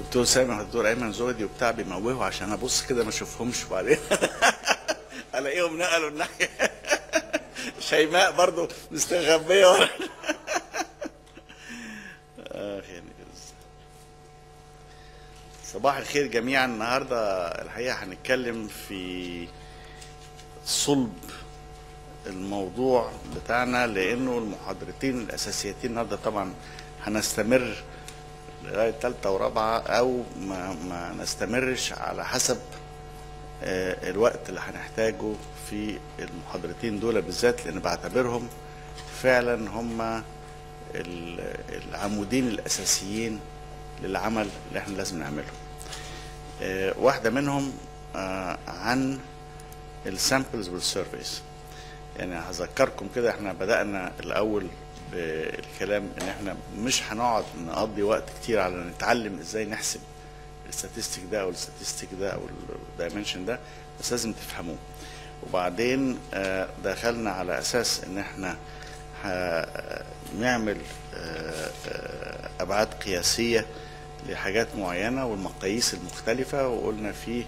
دكتور سامح والدكتور ايمن زهدي وبتاع بيموهوا عشان ابص كده ما اشوفهمش وبعدين الاقيهم نقلوا الناحيه شيماء برضو مستخبيه ورا آه، خير كده. صباح الخير جميعا النهارده الحقيقه هنتكلم في صلب الموضوع بتاعنا لانه المحاضرتين الاساسيتين النهارده طبعا هنستمر لغايه ثالثه ورابعه او ما, ما نستمرش على حسب آه، الوقت اللي هنحتاجه في المحاضرتين دول بالذات لان بعتبرهم فعلا هم ال- العمودين الاساسيين للعمل اللي احنا لازم نعمله آه، واحده منهم آه، عن السامبلز والسيرفيس يعني هذكركم كده احنا بدأنا الأول بالكلام ان احنا مش هنقعد نقضي وقت كتير على نتعلم ازاي نحسب الستاتستيك ده او الستاتستيك ده او الدايمنشن ده بس لازم تفهموه وبعدين آه، دخلنا على اساس ان احنا ه- نعمل آه، آه، ابعاد قياسيه لحاجات معينه والمقاييس المختلفه وقلنا في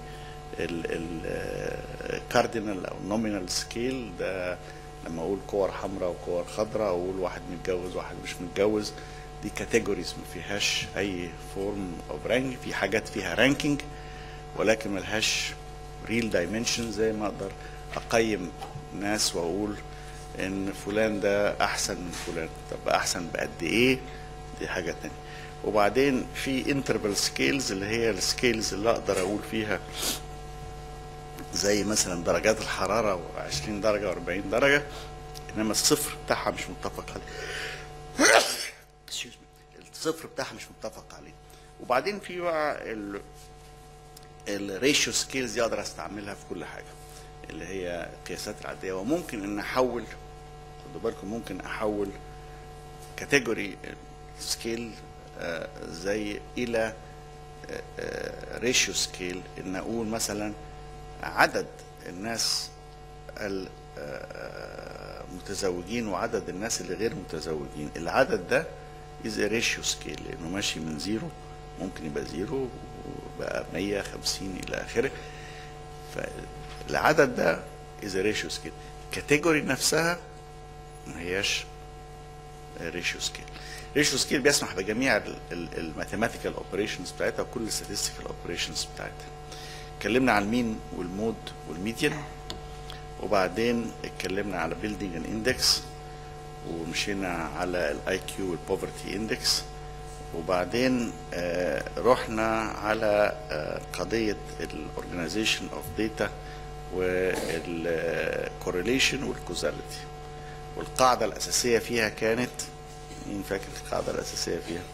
الكاردينال او النومينال سكيل ده لما اقول كور حمراء وكور خضراء اقول واحد متجوز واحد مش متجوز دي كاتيجوريز ما فيهاش اي فورم اوف رانك في حاجات فيها رانكينج ولكن ملهاش ريل دايمنشن زي ما اقدر اقيم ناس واقول ان فلان ده احسن من فلان طب احسن بقد ايه دي حاجه تانية وبعدين في انترفال سكيلز اللي هي السكيلز اللي اقدر اقول فيها زي مثلا درجات الحراره 20 درجه و40 درجه انما الصفر بتاعها مش متفق عليه Excuse me. الصفر بتاعها مش متفق عليه وبعدين في بقى ال الريشيو سكيلز دي اقدر استعملها في كل حاجه اللي هي القياسات العاديه وممكن ان احول خدوا بالكم ممكن احول كاتيجوري سكيل زي الى ريشيو سكيل ان اقول مثلا عدد الناس المتزوجين وعدد الناس اللي غير متزوجين العدد ده از ريشيو سكيل لانه ماشي من زيرو ممكن يبقى زيرو وبقى 150 الى اخره فالعدد ده از ريشيو سكيل الكاتيجوري نفسها ما هياش ريشيو سكيل ريشيو سكيل بيسمح بجميع الماثيماتيكال اوبريشنز بتاعتها وكل الستاتستيكال اوبريشنز بتاعتها اتكلمنا على المين والمود والميديان وبعدين اتكلمنا على بيلدينج ان اندكس ومشينا على الاي كيو والبوفرتي اندكس وبعدين آه رحنا على آه قضيه الاورجنايزيشن اوف داتا والكورليشن والكوزاليتي والقاعده الاساسيه فيها كانت مين فاكر القاعده الاساسيه فيها؟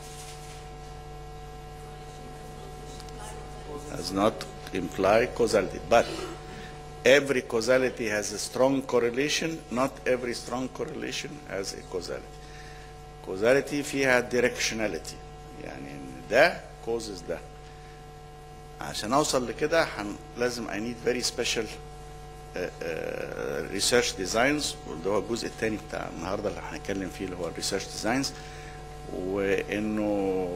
does not imply causality but every causality has a strong correlation not every strong correlation has a causality causality فيها directionality يعني ان ده causes ده عشان اوصل لكده حن لازم I need very special uh, uh, research designs واللي هو الجزء الثاني بتاع النهارده اللي هنتكلم فيه اللي هو الريسيرش ديزاينز وانه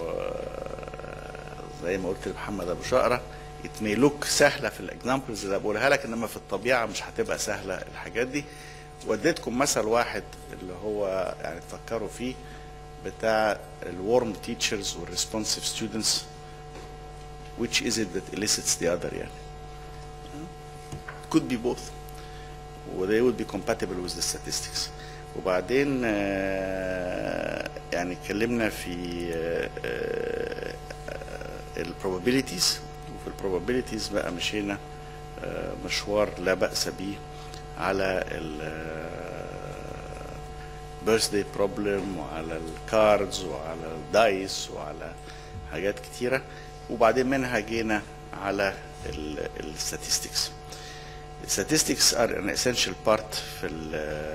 زي ما قلت لمحمد ابو شقره it may look سهله في الاكزامبلز اللي بقولها لك انما في الطبيعه مش هتبقى سهله الحاجات دي وديتكم مثل واحد اللي هو يعني تفكروا فيه بتاع الورم تيتشرز والريسبونسيف ستودنتس which is it that elicits the other يعني could be both و they would be compatible with the statistics وبعدين آه، يعني اتكلمنا في البروبابيليتيز وفي البروبابيليتيز بقى مشينا آه، مشوار لا بأس به على ال بيرثدي بروبلم وعلى الكاردز وعلى الدايس وعلى حاجات كتيرة وبعدين منها جينا على الستاتستكس statistics are an essential part في ال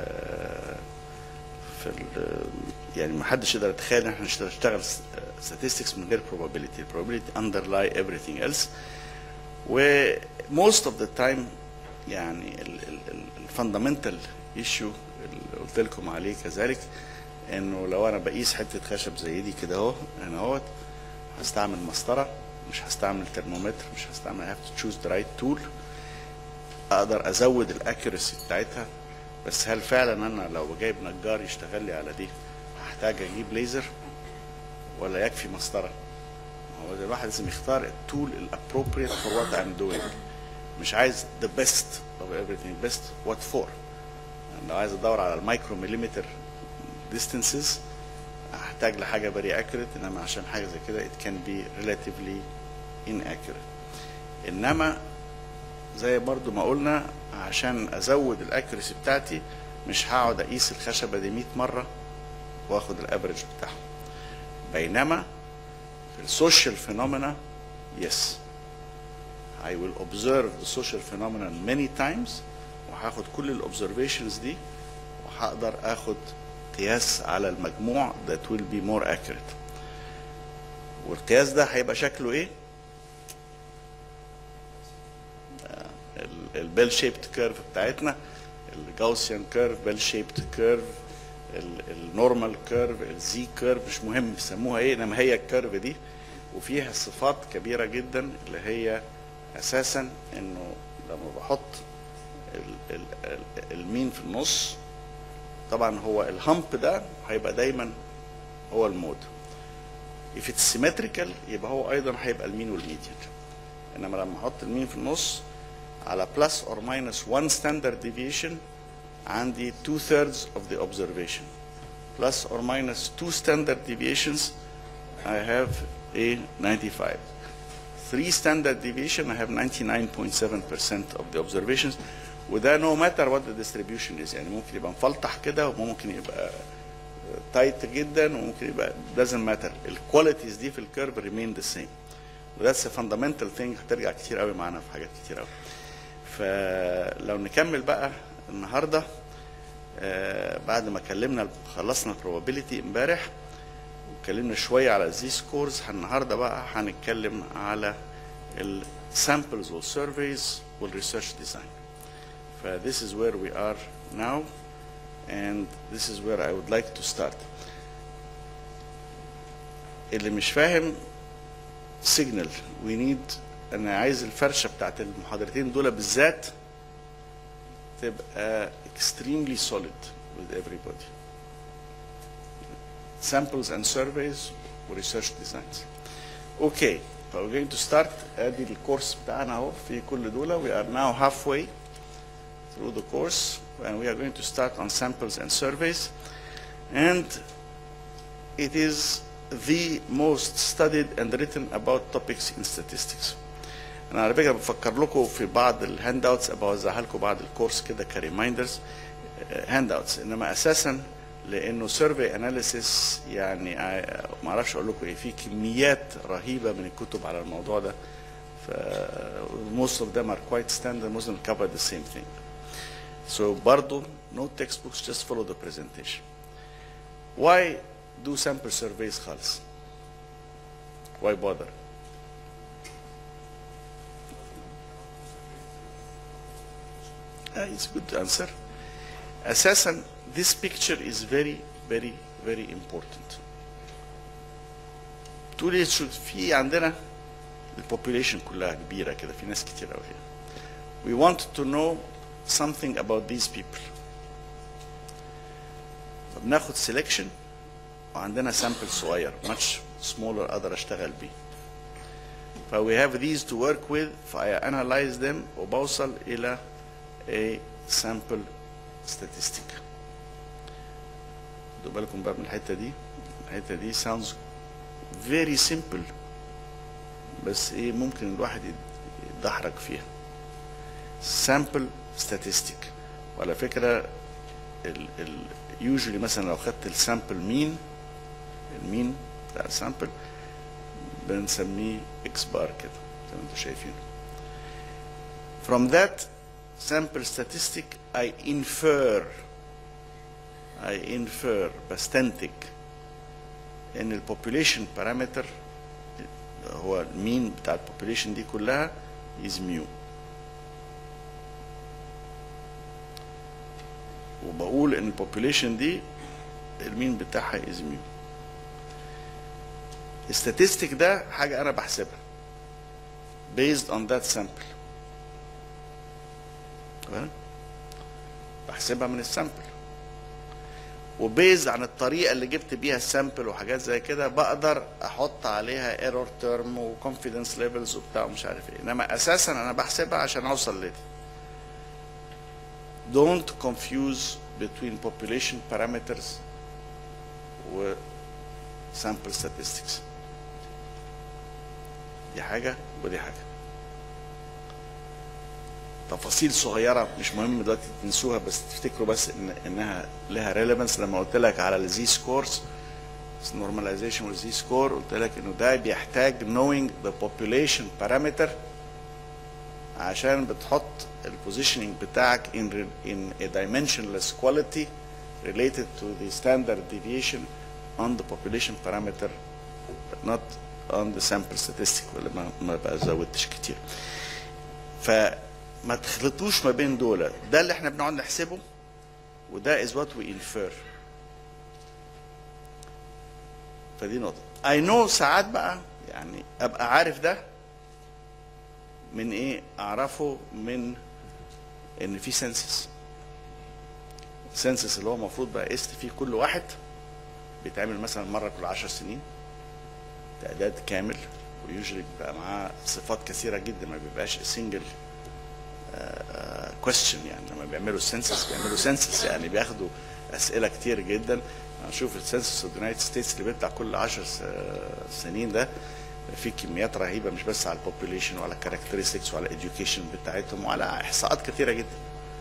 في ال يعني ما حدش يقدر يتخيل ان احنا نشتغل statistics من غير probability ال probability underlie everything else و most of the time يعني الفاندامنتال ايشو اللي قلت لكم عليه كذلك انه لو انا بقيس حته خشب زي دي كده اهو هنا اهوت هستعمل مسطره مش هستعمل ترمومتر مش هستعمل I have to choose the right tool اقدر ازود الاكيرسي بتاعتها بس هل فعلا انا لو جايب نجار يشتغل لي على دي هحتاج اجيب ليزر ولا يكفي مسطره هو ده الواحد لازم يختار التول الابروبريت فور وات I'm doing مش عايز the best of everything best what for لو عايز ادور على المايكرو مليمتر distances هحتاج لحاجه very accurate انما عشان حاجه زي كده it can be relatively inaccurate انما زي برضو ما قلنا عشان ازود الاكيرسي بتاعتي مش هقعد اقيس الخشبه دي 100 مره واخد الافريج بتاعها بينما في السوشيال فينومينا يس I will observe the social phenomenon many times وهاخد كل الاوبزرفيشنز دي وهقدر اخد قياس على المجموع that will be more accurate والقياس ده هيبقى شكله ايه؟ البيل شيبت كيرف بتاعتنا الجاوسيان كيرف بيل شيبت كيرف النورمال كيرف الزي كيرف مش مهم يسموها ايه انما هي الكيرف دي وفيها صفات كبيره جدا اللي هي اساسا انه لما بحط ال- ال- ال- المين في النص طبعا هو الهامب ده هيبقى دايما هو المود if it's symmetrical يبقى هو ايضا هيبقى المين والميديان انما لما احط المين في النص على plus or minus one standard deviation عندي two thirds of the observation plus or minus two standard deviations I have a 95 three standard deviation I have 99.7% of the observations وده no matter what the distribution is يعني ممكن يبقى مفلطح كده وممكن يبقى تايت جدا وممكن يبقى doesn't matter الكواليتيز دي في الكيرف remain the same وذاتس fundamental thing هترجع كتير قوي معانا في حاجات كتير قوي فلو نكمل بقى النهارده آه، بعد ما كلمنا خلصنا البروبابيلتي امبارح واتكلمنا شويه على الزي سكورز النهارده بقى هنتكلم على السامبلز والسيرفيز والريسيرش ديزاين ف this is where we are now and this is where I would like to start اللي مش فاهم signal we need انا عايز الفرشه بتاعت المحاضرتين دول بالذات تبقى extremely solid with everybody samples and surveys و research designs okay ف we're going to start ادي الكورس بتاعنا اهو في كل دول we are now halfway through the course and we are going to start on samples and surveys and it is the most studied and written about topics in statistics انا على فكره بفكر لكم في بعض الهاند اوتس ابقى اوزعها لكم بعد الكورس كده كريمايندرز هاند اوتس انما اساسا لانه سيرفي اناليسيس يعني آه، ما اعرفش اقول لكم ايه في كميات رهيبه من الكتب على الموضوع ده ف most of them are quite standard most of them cover the same thing so برضو no textbooks just follow the presentation why do sample surveys خالص why bother Uh, it's a good answer. اساسا this picture is very very very important تقول ايه شو في عندنا البوبوليشن كلها كبيره كده في ناس كتير قوي we want to know something about these people بناخد selection وعندنا sample صغير much smaller اقدر اشتغل بيه ف we have these to work with ف I analyze them وبوصل الى a sample statistic خدوا بالكم بقى من الحته دي الحته دي sounds very simple بس ايه ممكن الواحد يتدحرج فيها sample statistic وعلى فكره ال ال usually مثلا لو خدت السامبل مين المين بتاع السامبل بنسميه اكس بار كده زي ما انتم شايفين from that sample statistic I infer I infer بستنتج ان البوبوليشن بارامتر هو المين بتاع البوبوليشن دي كلها is mu وبقول ان البوبوليشن دي المين بتاعها is mu statistic ده حاجه انا بحسبها based on that sample تمام بحسبها من السامبل وبيز عن الطريقه اللي جبت بيها السامبل وحاجات زي كده بقدر احط عليها ايرور تيرم وكونفيدنس ليفلز وبتاع ومش عارف ايه انما اساسا انا بحسبها عشان اوصل لدي don't confuse between population parameters و sample statistics دي حاجه ودي حاجه تفاصيل صغيره مش مهم دلوقتي تنسوها بس تفتكروا بس ان انها لها ريليفنس لما قلت لك على الزي سكورز نورماليزيشن والزي سكور قلت لك انه ده بيحتاج knowing the population parameter عشان بتحط البوزيشننج بتاعك in in a dimensionless quality related to the standard deviation on the population parameter but not on the sample statistic ولا ما ما بقى زودتش كتير فما تخلطوش ما بين دول ده اللي احنا بنقعد نحسبه وده is what we infer فدي نقطة I know ساعات بقى يعني ابقى عارف ده من ايه اعرفه من ان في سنسس سنسس اللي هو المفروض بقى قست فيه كل واحد بيتعمل مثلا مره كل 10 سنين تعداد كامل ويوجري بيبقى معاه صفات كثيره جدا ما بيبقاش سنجل كويستشن يعني لما بيعملوا السنسس بيعملوا سنسس يعني بياخدوا اسئله كتير جدا هنشوف السنسس اوف يونايتد ستيتس اللي بيطلع كل 10 سنين ده في كميات رهيبه مش بس على البوبوليشن وعلى الكاركترستكس وعلى الاديوكيشن بتاعتهم وعلى احصاءات كثيره جدا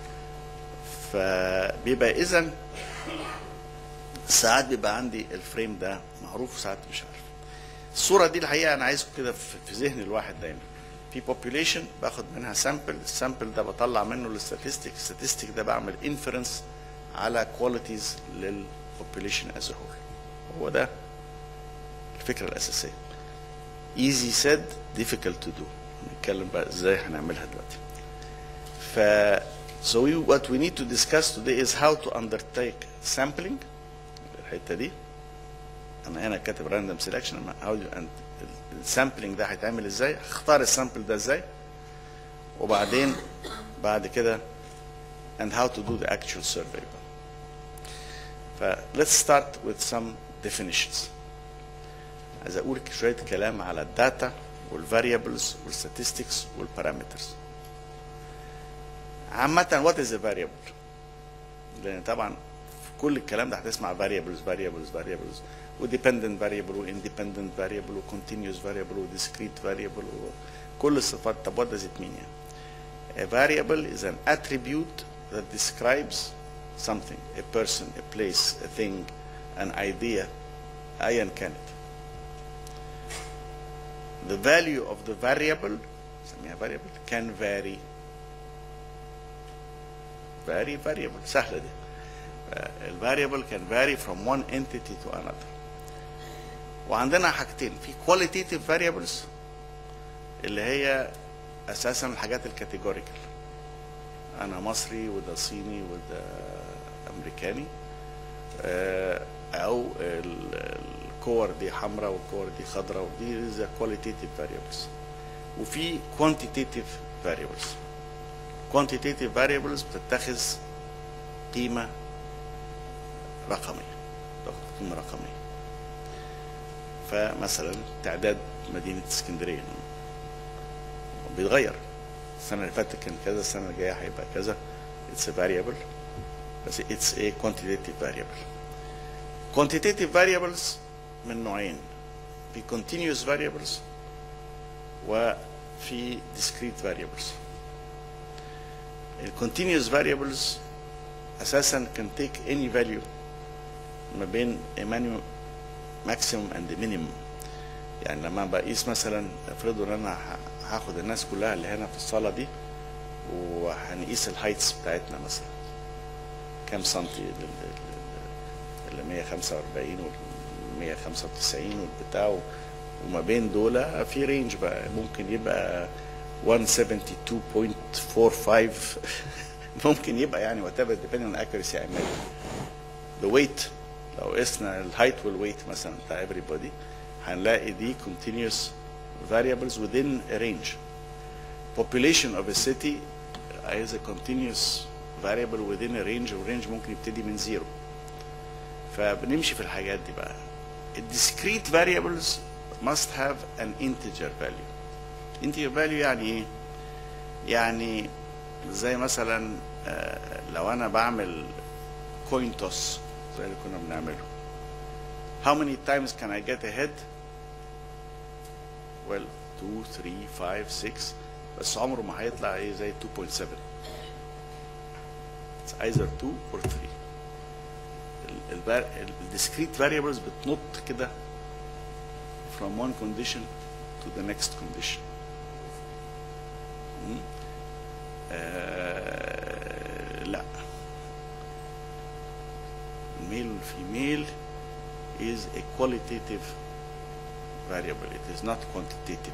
فبيبقى اذا ساعات بيبقى عندي الفريم ده معروف وساعات مش عارف الصوره دي الحقيقه انا عايزكم كده في في ذهن الواحد دايما في بوبوليشن باخد منها سامبل السامبل ده بطلع منه الستاتستيك الستاتستيك ده بعمل انفرنس على كواليتيز للبوبوليشن از هول هو ده الفكره الاساسيه easy said difficult to do نتكلم بقى ازاي هنعملها دلوقتي ف so we, what we need to discuss today is how to undertake sampling الحته دي انا هنا كاتب random selection أما how you and السامبلنج ده هيتعمل ازاي هختار السامبل ده ازاي وبعدين بعد كده and how to do the actual survey ف let's start with some definitions عايز اقول شويه كلام على الداتا والفاريبلز والستاتستكس والبارامترز عامة وات از فاريبل لان طبعا في كل الكلام ده هتسمع فاريبلز فاريبلز فاريبلز وديبندنت فاريبل واندبندنت فاريبل وكونتينوس فاريبل وديسكريت فاريبل وكل الصفات طب وات does it mean يعني A variable is an attribute that describes something a person a place a thing an idea ايا كانت the value of the variable نسميها variable can vary vary variable سهلة دي ال variable can vary from one entity to another وعندنا حاجتين في qualitative variables اللي هي اساسا الحاجات الكاتيجوريكال انا مصري وده صيني وده امريكاني آه، او ال- الكور دي حمراء والكور دي خضراء ودي ذا كواليتيتيف فاريبلز وفي كوانتيتيف فاريبلز كوانتيتيف فاريبلز بتتخذ قيمه رقميه تاخد قيمه رقميه فمثلا تعداد مدينه اسكندريه بيتغير السنه اللي فاتت كان كذا السنه الجايه هيبقى كذا اتس فاريبل بس اتس ايه كوانتيتيف فاريبل quantitative variables من نوعين في continuous variables وفي discrete variables ال continuous variables اساسا can take any value ما بين a manu- maximum and minimum يعني لما بقيس مثلا افرضوا ان انا ه- هاخد الناس كلها اللي هنا في الصاله دي وهنقيس الهايتس بتاعتنا مثلا كام سنتي لل- لل- ال 145 وال 195 والبتاع و- وما بين دول في رينج بقى ممكن يبقى 172.45 ممكن يبقى يعني وات ايفر depending on accuracy I made the weight لو قسنا الهايت والويت مثلا بتاع everybody هنلاقي دي continuous variables within a range population of a city is a continuous variable within a range والرينج ممكن يبتدي من زيرو فبنمشي في الحاجات دي بقى discrete variables must have an integer value integer value يعني ايه يعني زي مثلا آه، لو انا بعمل coin toss زي اللي كنا بنعمله how many times can I get ahead well 2 3 5 6 بس عمره ما هيطلع ايه زي 2.7 it's either 2 or 3 الديسكريت variables بتنط كده from one condition to the next condition مم. آه لا الميل والفيميل is a qualitative variable it is not quantitative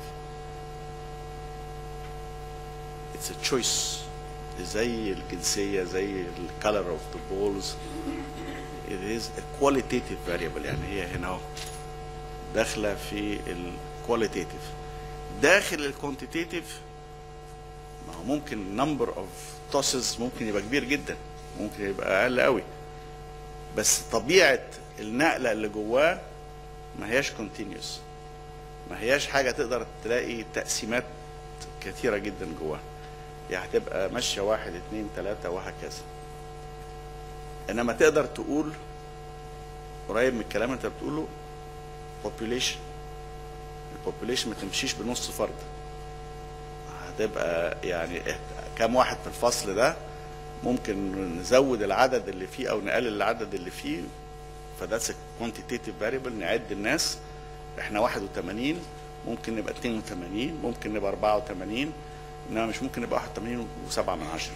it's a choice زي الجنسية زي ال color of the balls it is a qualitative variable يعني هي هنا اهو داخلة في ال qualitative داخل ال quantitative ما هو ممكن number of tosses ممكن يبقى كبير جدا ممكن يبقى أقل قوي بس طبيعة النقلة اللي جواه ما هياش continuous ما هياش حاجة تقدر تلاقي تقسيمات كثيرة جدا جواها يعني هتبقى ماشية واحد اتنين تلاتة وهكذا انما تقدر تقول قريب من الكلام اللي انت بتقوله population البوبوليشن ما تمشيش بنص فرد هتبقى يعني كام واحد في الفصل ده ممكن نزود العدد اللي فيه او نقلل العدد اللي فيه فده كوانتيتيف فاريبل نعد الناس احنا 81 ممكن نبقى 82 ممكن نبقى 84 انما مش ممكن نبقى 81 و7 من عشرة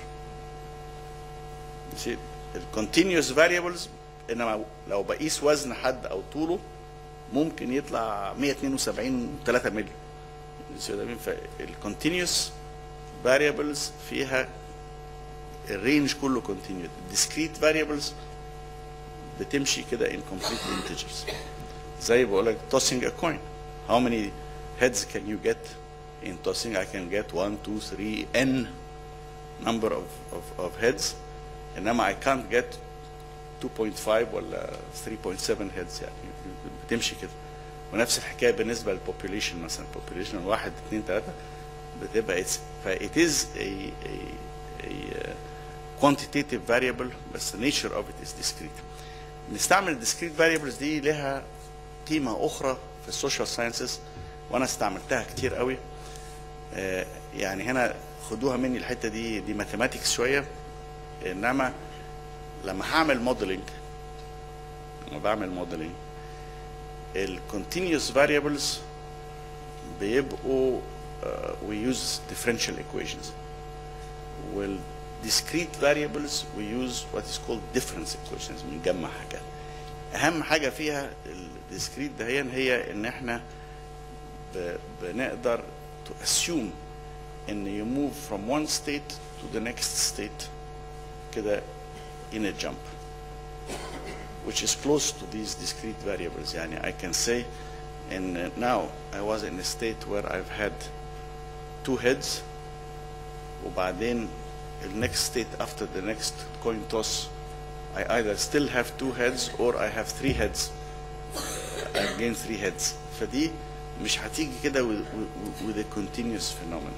ماشي الكونتينيوس فاريبلز انما لو بقيس وزن حد او طوله ممكن يطلع 172 3 مللي فالكونتينيوس فاريبلز فيها الرينج كله كونتينيوس الديسكريت فاريبلز بتمشي كده in complete integers زي بقول لك tossing a coin how many heads can you get in tossing I can get 1 2 3 n number of, of, of heads انما I can't get 2.5 ولا 3.7 heads يعني بتمشي كده ونفس الحكايه بالنسبه للبوبوليشن مثلا population واحد اثنين ثلاثه بتبقى it's ف it is a, a, a quantitative variable بس the nature of it is discrete نستعمل discrete variables دي لها قيمه اخرى في السوشيال ساينسز وانا استعملتها كتير قوي آه يعني هنا خدوها مني الحته دي دي ماثيماتكس شويه انما لما هعمل موديلنج لما بعمل موديلنج الكونتينيوس فاريبلز بيبقوا uh, we use differential equations والديسكريت variables we use what is called difference equations بنجمع حاجات اهم حاجه فيها الديسكريت دهيا هي ان احنا ب- بنقدر to assume ان you move from one state to the next state كده in a jump which is close to these discrete variables يعني I can say and uh, now I was in a state where I've had two heads وبعدين the next state after the next coin toss I either still have two heads or I have three heads I've gained three heads فدي مش هتيجي كده with, with, with a continuous phenomenon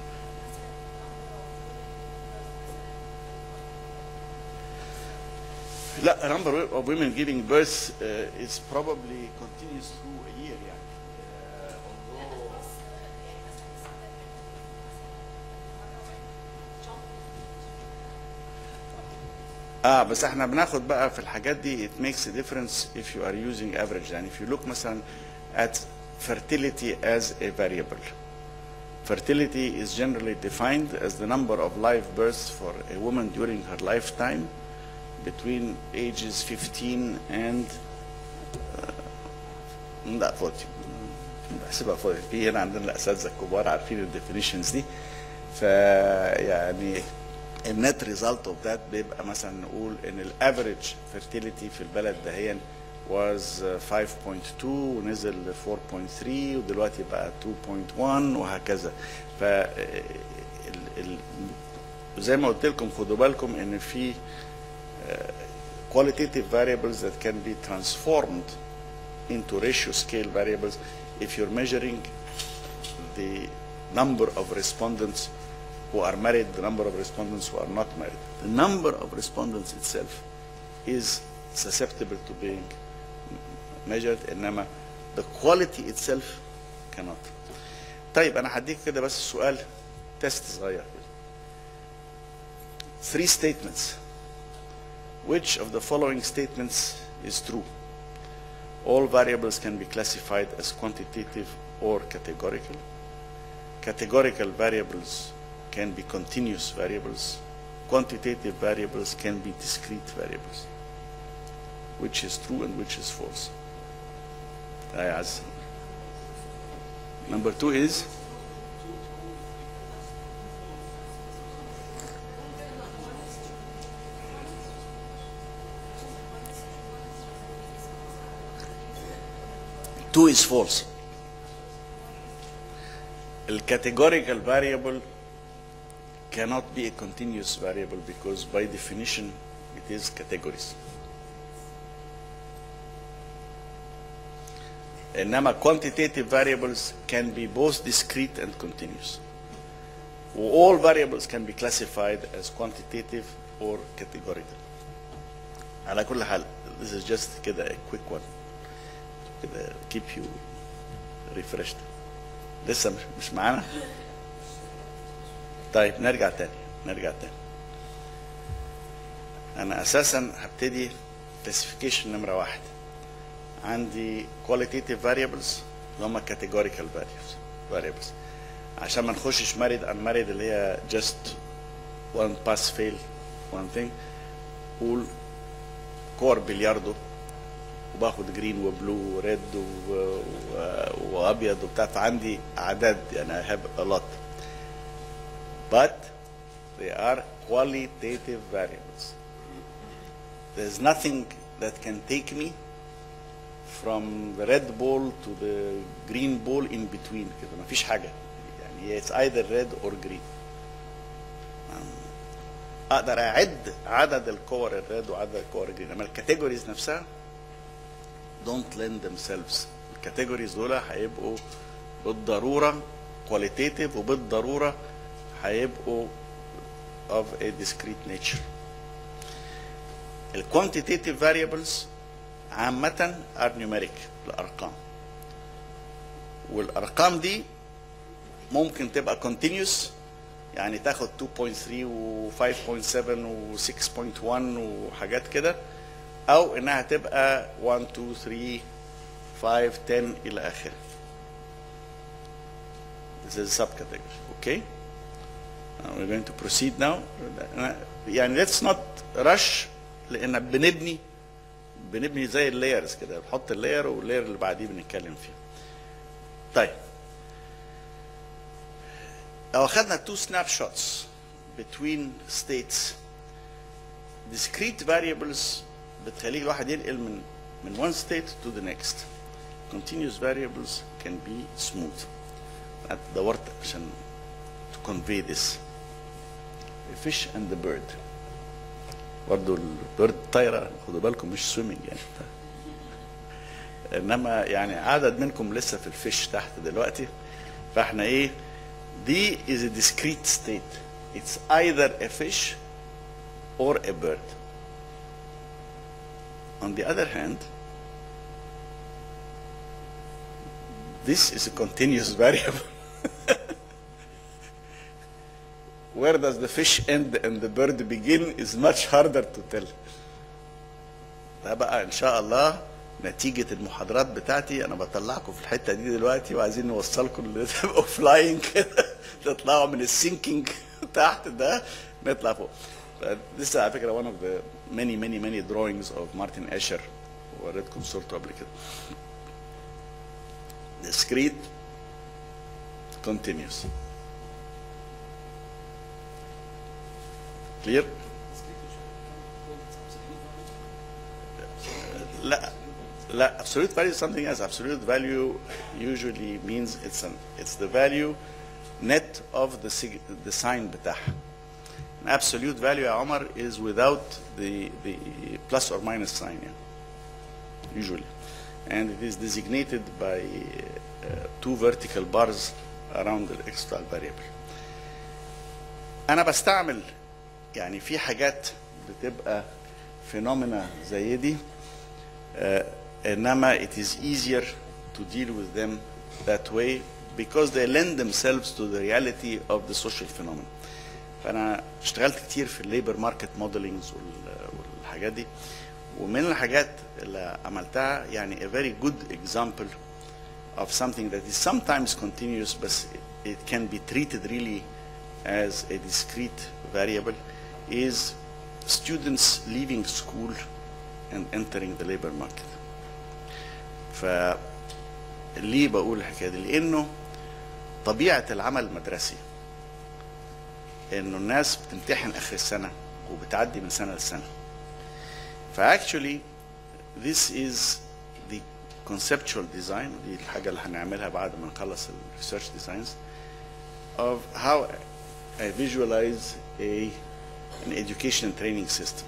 لا number of women giving birth uh, is probably continuous through a year يعني uh, although اه بس احنا بناخد بقى في الحاجات دي it makes a difference if you are using average يعني if you look مثلا at fertility as a variable fertility is generally defined as the number of live births for a woman during her lifetime between ages 15 and uh, لا 40 بحسبها 40 في هنا عندنا الاساتذه الكبار عارفين الديفينيشنز دي فيعني النت ريزلت اوف ذات بيبقى مثلا نقول ان الافريج فيرتيليتي في البلد دهيا was uh, 5.2 ونزل ل 4.3 ودلوقتي بقى 2.1 وهكذا ف ال- ال- زي ما قلت لكم خدوا بالكم ان في qualitative variables that can be transformed into ratio scale variables if you're measuring the number of respondents who are married, the number of respondents who are not married. The number of respondents itself is susceptible to being measured انما the quality itself cannot. طيب انا هديك كده بس سؤال تيست صغير كده. Three statements. Which of the following statements is true? All variables can be classified as quantitative or categorical. Categorical variables can be continuous variables. Quantitative variables can be discrete variables. Which is true and which is false? تعالى يا عز. Number two is two is false. The categorical variable cannot be a continuous variable because by definition it is categories. انما quantitative variables can be both discrete and continuous. All variables can be classified as quantitative or categorical. على كل حال this is just كده a quick one كده keep you refreshed. لسه مش مش معانا؟ طيب نرجع تاني نرجع تاني. أنا أساسا هبتدي classification نمرة واحد. عندي qualitative variables اللي هم categorical values variables عشان ما نخشش married unmarried اللي هي just one pass fail one thing قول كور بلياردو وباخد جرين وبلو وريد و... و... وابيض وبتاع فعندي اعداد يعني I have a lot but they are qualitative variables there's nothing that can take me from the red ball to the green ball in between كده مفيش حاجة يعني it's either red or green اقدر اعد عدد الكور الريد وعدد الكور الجرين اما الكاتيجوريز نفسها don't lend themselves الكاتيجوريز دول هيبقوا بالضروره qualitative وبالضروره هيبقوا of a discrete nature الكوانتيتيف variables عامة are numeric الأرقام والأرقام دي ممكن تبقى continuous يعني تاخد 2.3 و 5.7 و 6.1 وحاجات كده أو إنها تبقى 1 2 3 5 10 إلى آخره. This is a subcategory. Okay? Uh, we're going to proceed now. يعني let's not rush لأن بنبني بنبني زي اللايرز كده بنحط اللاير واللاير اللي بعديه بنتكلم فيه. طيب لو اخذنا two snapshots between states discrete variables بتخلي الواحد ينقل من من one state to the next continuous variables can be smooth أنا دورت عشان to convey this a fish and the bird برضه البيرد طايره خدوا بالكم مش سويمنج يعني انما يعني عدد منكم لسه في الفيش تحت دلوقتي فاحنا ايه دي is a discrete state it's either a fish or a bird on the other hand this is a continuous variable where does the fish end and the bird begin is much harder to tell ده بقى ان شاء الله نتيجة المحاضرات بتاعتي انا بطلعكم في الحتة دي دلوقتي وعايزين نوصلكم اللي تبقوا فلاينج كده تطلعوا من السينكينج تحت ده نطلع فوق لسه على فكرة one of the many many many drawings of Martin Escher وريتكم صورته قبل كده discrete continuous clear لا لا absolute value is something else. Absolute value usually means it's an it's the value net of the sig- the sign بتاعها. An absolute value يا عمر is without the the plus or minus sign يعني. Usually. And it is designated by uh, two vertical bars around the x بتاع variable. انا بستعمل يعني في حاجات بتبقى فينومينا زي دي آه، انما it is easier to deal with them that way because they lend themselves to the reality of the social phenomenon. فانا اشتغلت كتير في الليبر ماركت موديلنجز والحاجات دي ومن الحاجات اللي عملتها يعني a very good example of something that is sometimes continuous but it can be treated really as a discrete variable is students leaving school and entering the labor market. ف ليه بقول الحكايه دي؟ لانه طبيعه العمل المدرسي انه الناس بتمتحن اخر السنه وبتعدي من سنه لسنه. فاكشولي this is the conceptual design دي الحاجه اللي هنعملها بعد ما نخلص الريسيرش ديزاينز of how I visualize a an education and training system.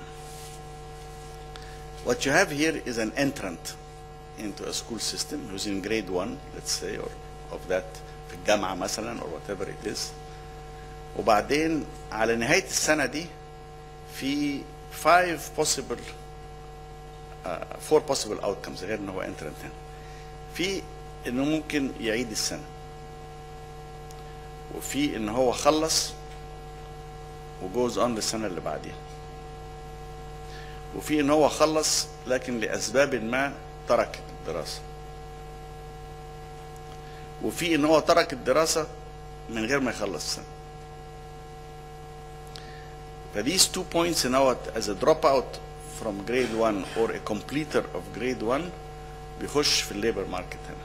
What you have here is an entrant into a school system who's in grade one, let's say, or of that في الجامعة مثلا or whatever it is. وبعدين على نهاية السنة دي في five possible uh, four possible outcomes غير ان هو entrant هنا. في انه ممكن يعيد السنة. وفي ان هو خلص وجوز اون للسنه اللي بعديها وفي ان هو خلص لكن لاسباب ما ترك الدراسه وفي ان هو ترك الدراسه من غير ما يخلص السنه فthese two points in our as a dropout from grade 1 or a completer of grade 1 بيخش في الليبر ماركت هنا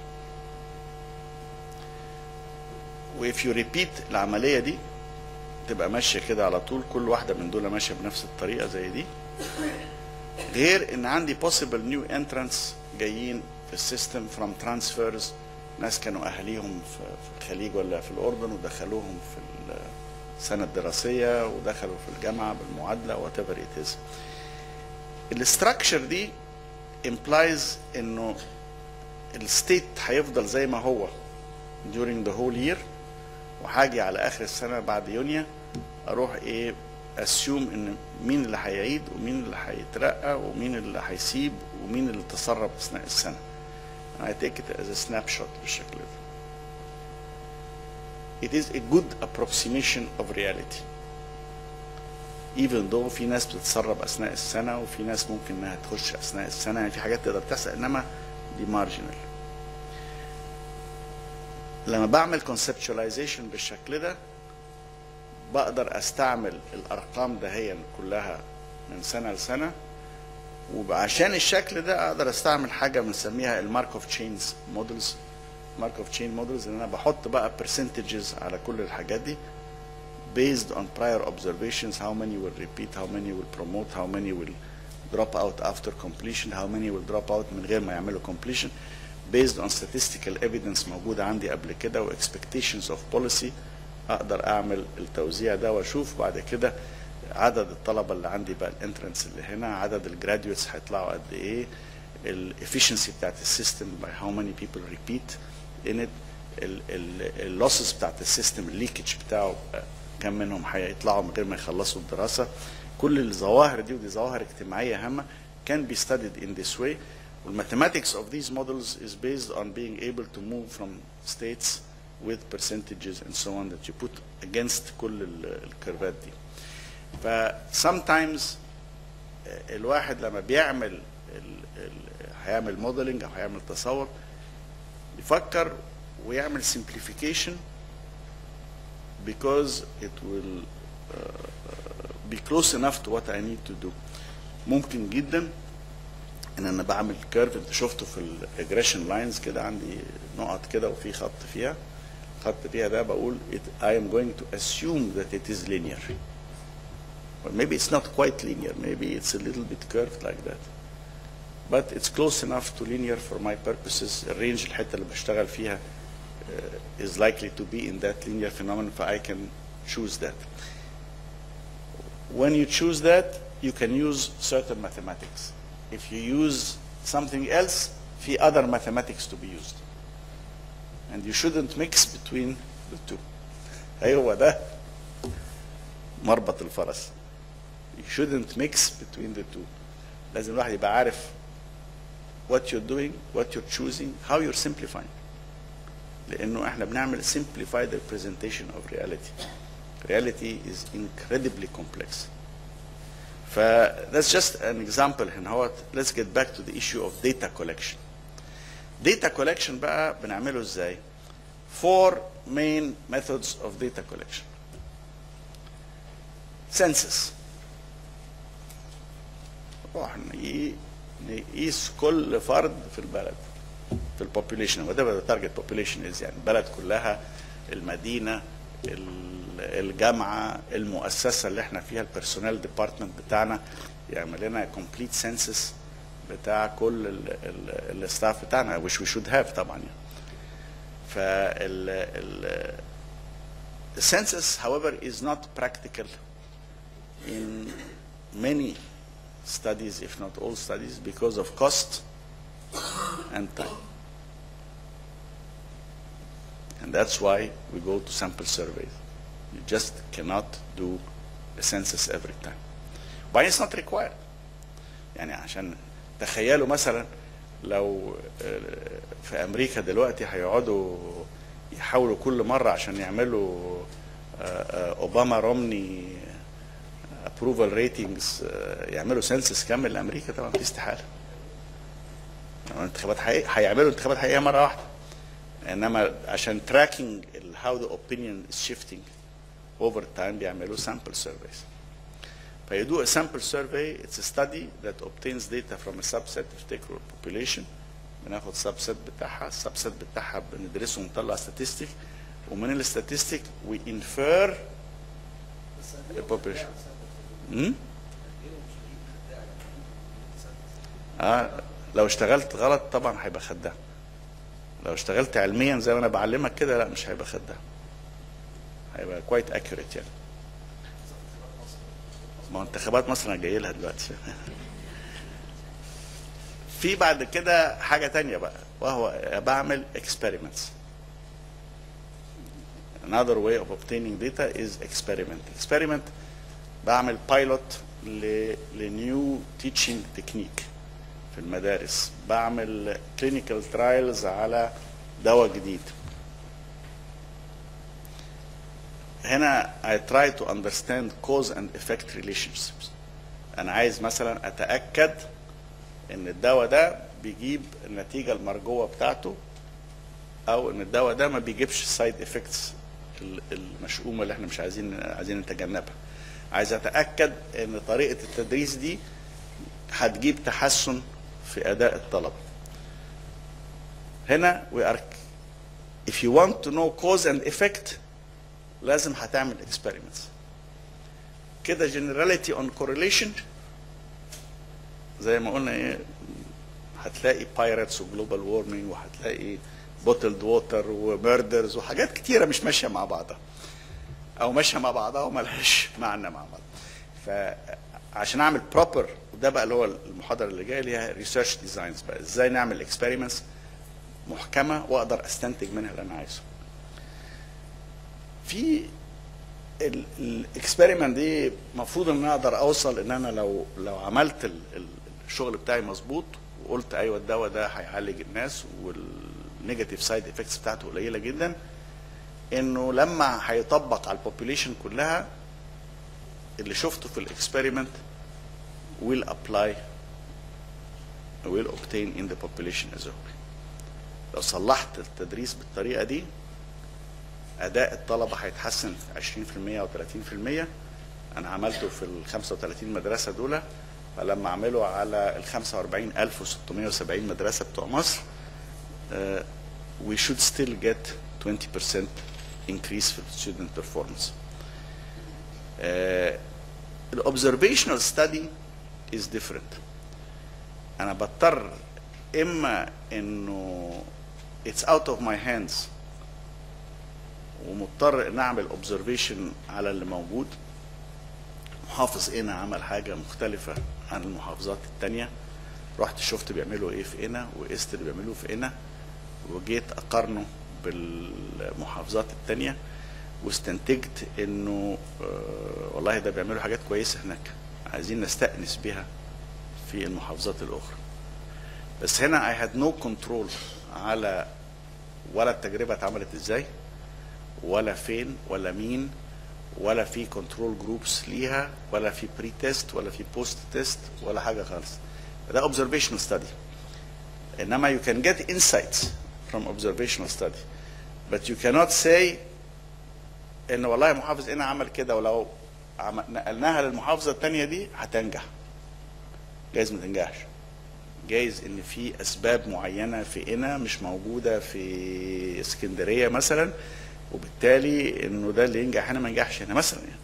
واف يو ريبيت العمليه دي تبقى ماشيه كده على طول كل واحده من دول ماشيه بنفس الطريقه زي دي غير ان عندي possible new entrants جايين في السيستم from transfers ناس كانوا اهاليهم في في الخليج ولا في الاردن ودخلوهم في السنه الدراسيه ودخلوا في الجامعه بالمعادله whatever it is الاستراكشر دي implies انه الستيت هيفضل زي ما هو during the whole year وهاجي على اخر السنه بعد يونيو اروح ايه اسيوم ان مين اللي هيعيد ومين اللي هيترقى ومين اللي هيسيب ومين اللي تسرب اثناء السنه. I take it as a snapshot بالشكل ده. It is a good approximation of reality. Even though في ناس بتتسرب اثناء السنه وفي ناس ممكن انها تخش اثناء السنه يعني في حاجات تقدر تحصل انما دي مارجنال. لما بعمل conceptualization بالشكل ده بقدر استعمل الارقام دهيا كلها من سنه لسنه وعشان الشكل ده اقدر استعمل حاجه بنسميها المارك اوف تشينز مودلز مارك اوف تشين مودلز ان انا بحط بقى percentages على كل الحاجات دي based on prior observations how many will repeat how many will promote how many will drop out after completion how many will drop out من غير ما يعملوا completion based on statistical evidence موجودة عندي قبل كده و expectations of policy اقدر اعمل التوزيع ده واشوف بعد كده عدد الطلبة اللي عندي بقى الانترنس اللي هنا عدد الجراديويتس هيطلعوا قد ايه الافشنسي بتاعت السيستم باي هاو ماني بيبل ريبيت ان ات اللوسز بتاعت السيستم الليكج بتاعه كم منهم هيطلعوا من غير ما يخلصوا الدراسة كل الظواهر دي ودي ظواهر اجتماعية هامة can be studied in this way والmathematics of these models is based on being able to move from states with percentages and so on that you put against كل الكيرفات دي ف sometimes الواحد لما بيعمل ال ال هيعمل موديلنج او هيعمل تصور يفكر ويعمل simplification because it will uh, be close enough to what I need to do ممكن جدا ان انا بعمل كيرف انت شفته في الريجريشن لاينز كده عندي نقط كده وفي خط فيها خط فيها ده بقول it, I am going to assume that it is linear or maybe it's not quite linear maybe it's a little bit curved like that but it's close enough to linear for my purposes الرينج الحته اللي بشتغل فيها uh, is likely to be in that linear phenomenon ف I can choose that when you choose that you can use certain mathematics if you use something else في other mathematics to be used and you shouldn't mix between the two هو ده مربط الفرس you shouldn't mix between the two لازم الواحد يبقى عارف what you're doing what you're choosing how you're simplifying لانه احنا بنعمل simplified representation of reality reality is incredibly complex ف that's just an example هنا هو let's get back to the issue of data collection data collection بقى بنعمله ازاي four main methods of data collection census نروح نقي- نقيس كل فرد في البلد في البوبوليشن وده التارجت بوبوليشن از يعني البلد كلها المدينه ال- الجامعه المؤسسه اللي احنا فيها البيرسونال ديبارتمنت بتاعنا يعمل لنا كومبليت سنسس بتاع كل الستاف بتاعنا which we should have طبعا يعني فال ال the census however is not practical in many studies if not all studies because of cost and time and that's why we go to sample surveys you just cannot do a census every time but it's not required يعني عشان تخيلوا مثلا لو آه، في امريكا دلوقتي هيقعدوا يحاولوا كل مره عشان يعملوا آه، آه، اوباما رومني ابروفال ريتنجز يعملوا سنسس كامل لامريكا طبعا دي استحاله انتخابات حقيقية هيعملوا انتخابات حقيقيه مره واحده انما عشان تراكنج how the opinion is shifting over time بيعملوا sample surveys فيو do a sample survey it's a study that obtains data from a subset of stakeholder population بناخد subset بتاعها السبسيت بتاعها بندرسه ونطلع statistic ومن الستاتستيك we infer a population امم اه لو اشتغلت غلط طبعا هيبقى خدام لو اشتغلت علميا زي ما انا بعلمك كده لا مش هيبقى خدام هيبقى كويت اكيوريت يعني ما هو انتخابات مصر انا جاي لها دلوقتي في بعد كده حاجه تانية بقى وهو بعمل experiments another way of obtaining data is experiment experiment بعمل بايلوت لنيو تيتشنج تكنيك في المدارس بعمل كلينيكال ترايلز على دواء جديد هنا I try to understand cause and effect relationships انا عايز مثلا اتاكد ان الدواء ده بيجيب النتيجه المرجوه بتاعته او ان الدواء ده ما بيجيبش السايد افكتس المشؤومه اللي احنا مش عايزين عايزين نتجنبها عايز اتاكد ان طريقه التدريس دي هتجيب تحسن في اداء الطلبه هنا we are if you want to know cause and effect لازم هتعمل experiments كده generality on correlation زي ما قلنا ايه هتلاقي بايرتس وجلوبال وورمينج وهتلاقي بوتلد ووتر وميردرز وحاجات كتيره مش ماشيه مع بعضها او ماشيه مع بعضها وملهاش معنى مع بعض فعشان اعمل بروبر وده بقى اللي هو المحاضره اللي جايه اللي هي ريسيرش ديزاينز بقى ازاي نعمل اكسبيرمنتس محكمه واقدر استنتج منها اللي انا عايزه في الاكسبيرمنت دي المفروض ان انا اقدر اوصل ان انا لو لو عملت ال- ال- الشغل بتاعي مظبوط وقلت ايوه الدواء ده هيعالج الناس والنيجاتيف سايد افكتس بتاعته قليله جدا انه لما هيطبق على البوبوليشن كلها اللي شفته في الاكسبيرمنت will apply will obtain in the population as a whole لو صلحت التدريس بالطريقه دي اداء الطلبه هيتحسن 20% او 30% انا عملته في ال 35 مدرسه دول فلما اعمله على ال 45670 مدرسه بتوع مصر uh, we should still get 20% increase في student performance. Uh, the observational study is different. انا بضطر اما انه it's out of my hands ومضطر ان اعمل observation على اللي موجود محافظ هنا عمل حاجه مختلفه عن المحافظات التانية رحت شفت بيعملوا ايه في هنا وقست اللي بيعملوه في هنا وجيت اقارنه بالمحافظات التانية واستنتجت انه آه، والله ده بيعملوا حاجات كويسه هناك عايزين نستأنس بيها في المحافظات الاخرى بس هنا I had no control على ولا التجربه اتعملت ازاي ولا فين ولا مين ولا في كنترول جروبس ليها ولا في بري تيست ولا في بوست تيست ولا حاجه خالص ده observational study انما you can get insights from observational study but you cannot say ان والله محافظ هنا عمل كده ولو عم- نقلناها للمحافظه الثانيه دي هتنجح جايز ما تنجحش جايز ان في اسباب معينه في هنا مش موجوده في اسكندريه مثلا وبالتالي انه ده اللي ينجح هنا ما ينجحش هنا مثلا يعني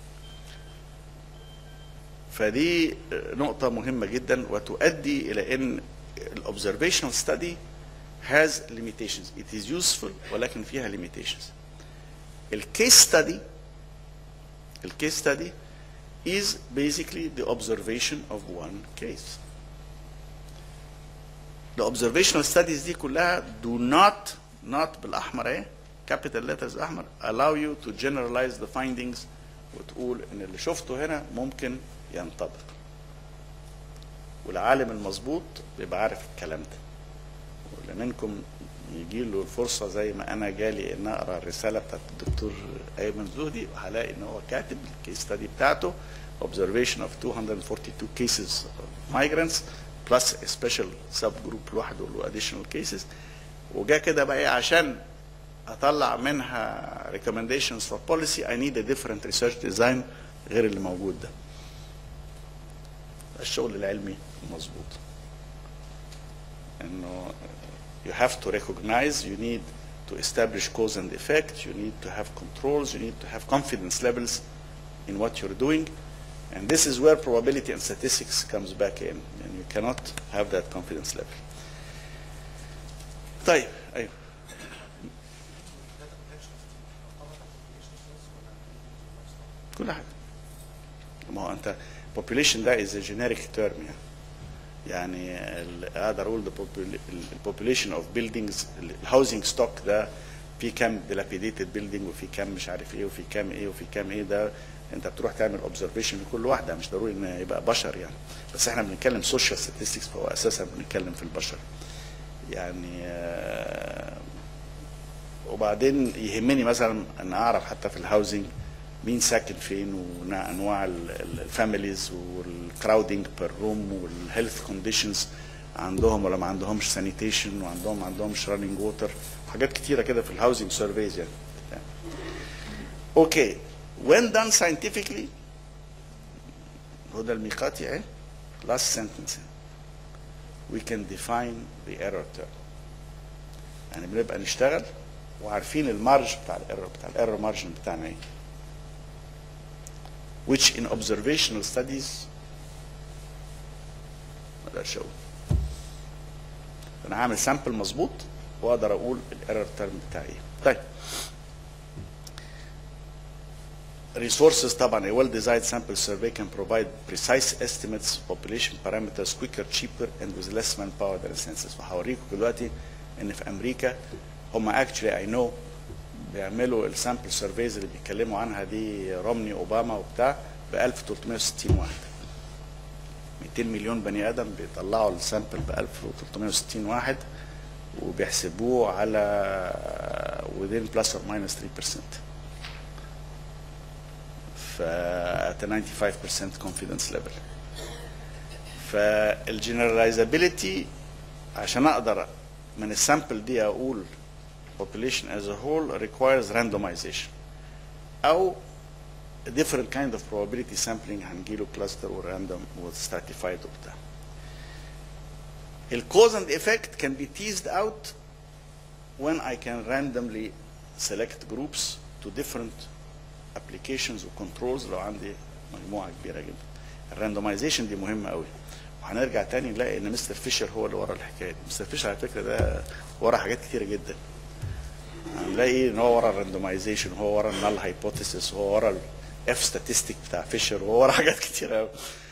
فدي نقطة مهمة جدا وتؤدي إلى أن الobservational study has limitations. It is useful ولكن فيها limitations. الكيس study الكيس study is basically the observation of one case. The observational studies دي كلها do not not بالأحمر اهي capital letters أحمر allow you to generalize the findings وتقول ان اللي شفته هنا ممكن ينطبق والعالم المظبوط بيبقى عارف الكلام ده واللي منكم يجي له الفرصه زي ما انا جالي ان اقرا الرساله بتاعت الدكتور ايمن زهدي وهلاقي ان هو كاتب الكيس ستادي بتاعته observation of 242 cases of migrants plus a special subgroup لوحده له additional cases وجا كده بقى ايه عشان اطلع منها recommendations for policy I need a different research design غير اللي موجود ده الشغل العلمي المظبوط انه you have to recognize you need to establish cause and effect you need to have controls you need to have confidence levels in what you're doing and this is where probability and statistics comes back in and you cannot have that confidence level طيب ايوه كل حاجه ما هو انت population ده is a generic term يعني يعني ال- اقدر اقول the popul- ال- population of buildings الهاوسنج ستوك ده في كام dilapidated building وفي كام مش عارف ايه وفي كام ايه وفي كام ايه ده انت بتروح تعمل observation لكل واحده مش ضروري ان يبقى بشر يعني بس احنا بنتكلم social statistics فهو اساسا بنتكلم في البشر يعني آه، وبعدين يهمني مثلا ان اعرف حتى في الهاوسنج مين ساكن فين وانواع الفاميليز والكراودنج بير روم والهيلث كونديشنز عندهم ولا ما عندهمش سانيتيشن وعندهم ما عندهمش راننج ووتر حاجات كتيره كده في الهاوسنج سيرفيز يعني اوكي when done scientifically هو ده الميقاتي اهي last sentence we can define the error term يعني بنبقى نشتغل وعارفين المارج بتاع الايرور بتاع الايرور مارجن بتاعنا ايه which in observational studies ما اقدرش اقول انا عامل سامبل مظبوط واقدر اقول الايرور تيرم بتاعي ايه طيب resources طبعا a well designed sample survey can provide precise estimates of population parameters quicker cheaper and with less manpower than a census فهوريكم دلوقتي ان في امريكا هم actually I know بيعملوا السامبل سيرفيز اللي بيتكلموا عنها دي رومني اوباما وبتاع ب 1360 واحد 200 مليون بني ادم بيطلعوا السامبل ب 1360 واحد وبيحسبوه على within plus or minus 3% ف at a 95% confidence level فالجنراليزابيلتي عشان اقدر من السامبل دي اقول population as a whole requires randomization او a different kind of probability sampling هنجيله cluster ورandom وstratified وبتاع ال cause and effect can be teased out when I can randomly select groups to different applications و controls لو عندي مجموعة كبيرة جدا الراندومايزيشن دي مهمة قوي وهنرجع تاني نلاقي ان مستر فيشر هو اللي ورا الحكايه دي مستر فيشر على فكره ده ورا حاجات كتيره جدا هنلاقي ان هو ورا الراندومايزيشن هو ورا النال هايبوثيسيس هو ورا الاف ستاتستيك بتاع فيشر هو ورا حاجات كتيره قوي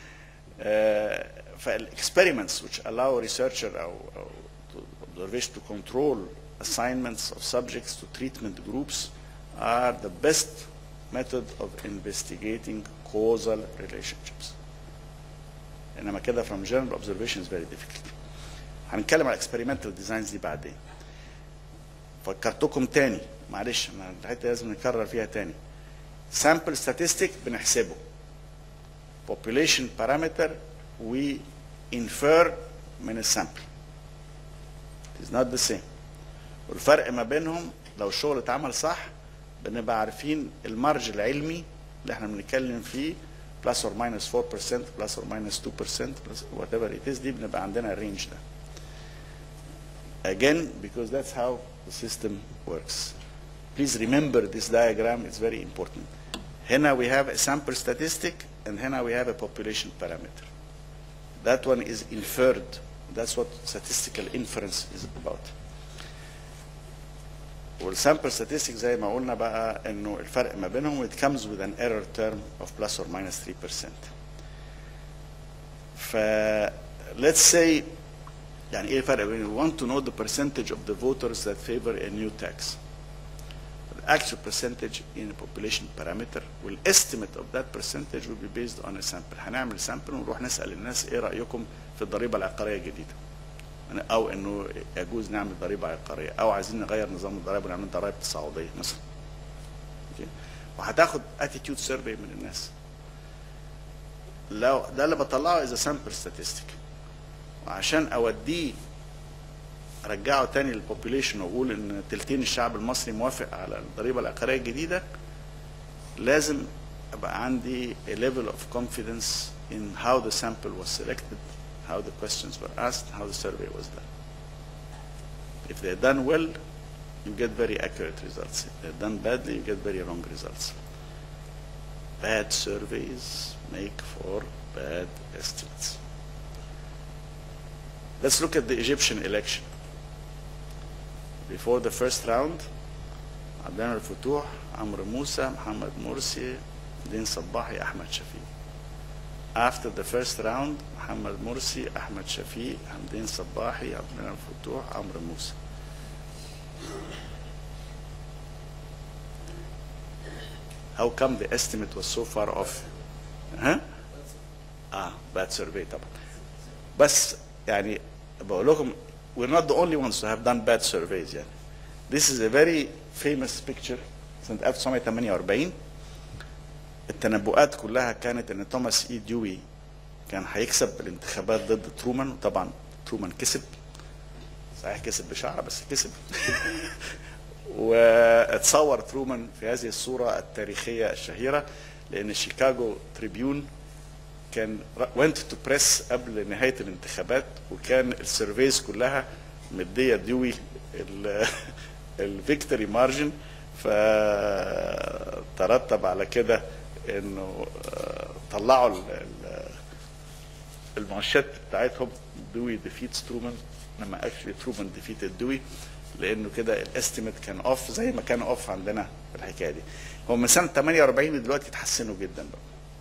فالاكسبيرمنتس which allow researcher او او observation to control assignments of subjects to treatment groups are the best method of investigating causal relationships. انما كده from general observation is very difficult. هنتكلم على experimental designs دي بعدين. فكرتكم تاني معلش انا الحته لازم نكرر فيها تاني. sample statistic بنحسبه. population parameter we infer من السامبل. It is not the same. والفرق ما بينهم لو الشغل اتعمل صح بنبقى عارفين المارج العلمي اللي احنا بنتكلم فيه plus or minus 4% plus or minus 2% plus whatever it is دي بنبقى عندنا الرينج ده. Again, because that's how the system works. Please remember this diagram, it's very important. هنا we have a sample statistic and هنا we have a population parameter. That one is inferred. That's what statistical inference is about. والسامبل statistic زي ما قلنا بقى انه الفرق ما بينهم it comes with an error term of plus or minus 3%. ف let's say يعني ايه الفرق بين we want to know the percentage of the voters that favor a new tax. The actual percentage in a population parameter والestimate of that percentage will be based on a sample. هنعمل sample ونروح نسأل الناس ايه رأيكم في الضريبة العقارية الجديدة. او انه يجوز نعمل ضريبه عقاريه او عايزين نغير نظام الضرائب ونعمل ضرائب تصاعديه مثلا أوكي؟ وهتاخد اتيتيود سيرفي من الناس لو ده اللي بطلعه از سامبل ستاتستيك وعشان اوديه ارجعه تاني للبوبوليشن واقول ان تلتين الشعب المصري موافق على الضريبه العقاريه الجديده لازم ابقى عندي a level of confidence in how the sample was selected how the questions were asked, how the survey was done. If they're done well, you get very accurate results. If they're done badly, you get very wrong results. Bad surveys make for bad estimates. Let's look at the Egyptian election. Before the first round, عندنا الفتوح عمرو موسى محمد مرسي دين صباحي أحمد شفيق. After the first round, محمد مرسي احمد شفيق حمدين صباحي عبد المنعم فتوح عمرو موسى How come the estimate was so far off? ها؟ اه bad survey طبعا. بس يعني بقول لكم we're not the only ones to have done bad surveys يعني. This is a very famous picture سنة 1948 التنبؤات كلها كانت ان توماس اي ديوي كان هيكسب الانتخابات ضد ترومان وطبعا ترومان كسب صحيح كسب بشعره بس كسب واتصور ترومان في هذه الصوره التاريخيه الشهيره لان شيكاغو تريبيون كان went to press قبل نهايه الانتخابات وكان السيرفيز كلها مديه ديوي الفيكتوري مارجن فترتب على كده انه طلعوا المؤشرات بتاعتهم دوي ديفيتس ترومان لما اكشلي ترومان ديفيتد دوي لانه كده الاستيميت كان اوف زي ما كان اوف عندنا في الحكايه دي هو من سنه 48 دلوقتي اتحسنوا جدا بقى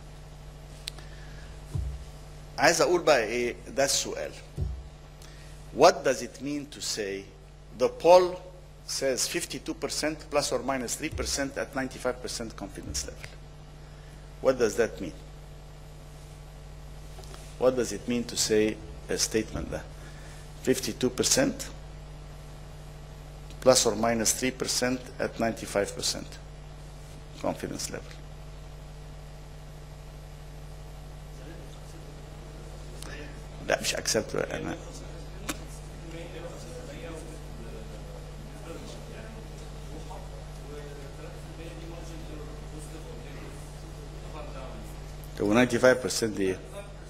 عايز اقول بقى ايه ده السؤال what does it mean to say the poll says 52% plus or minus 3% at 95% confidence level what does that mean what does it mean to say a statement that 52% plus or minus 3% at 95% confidence level? لا مش accept انا هو 95% دي ايه؟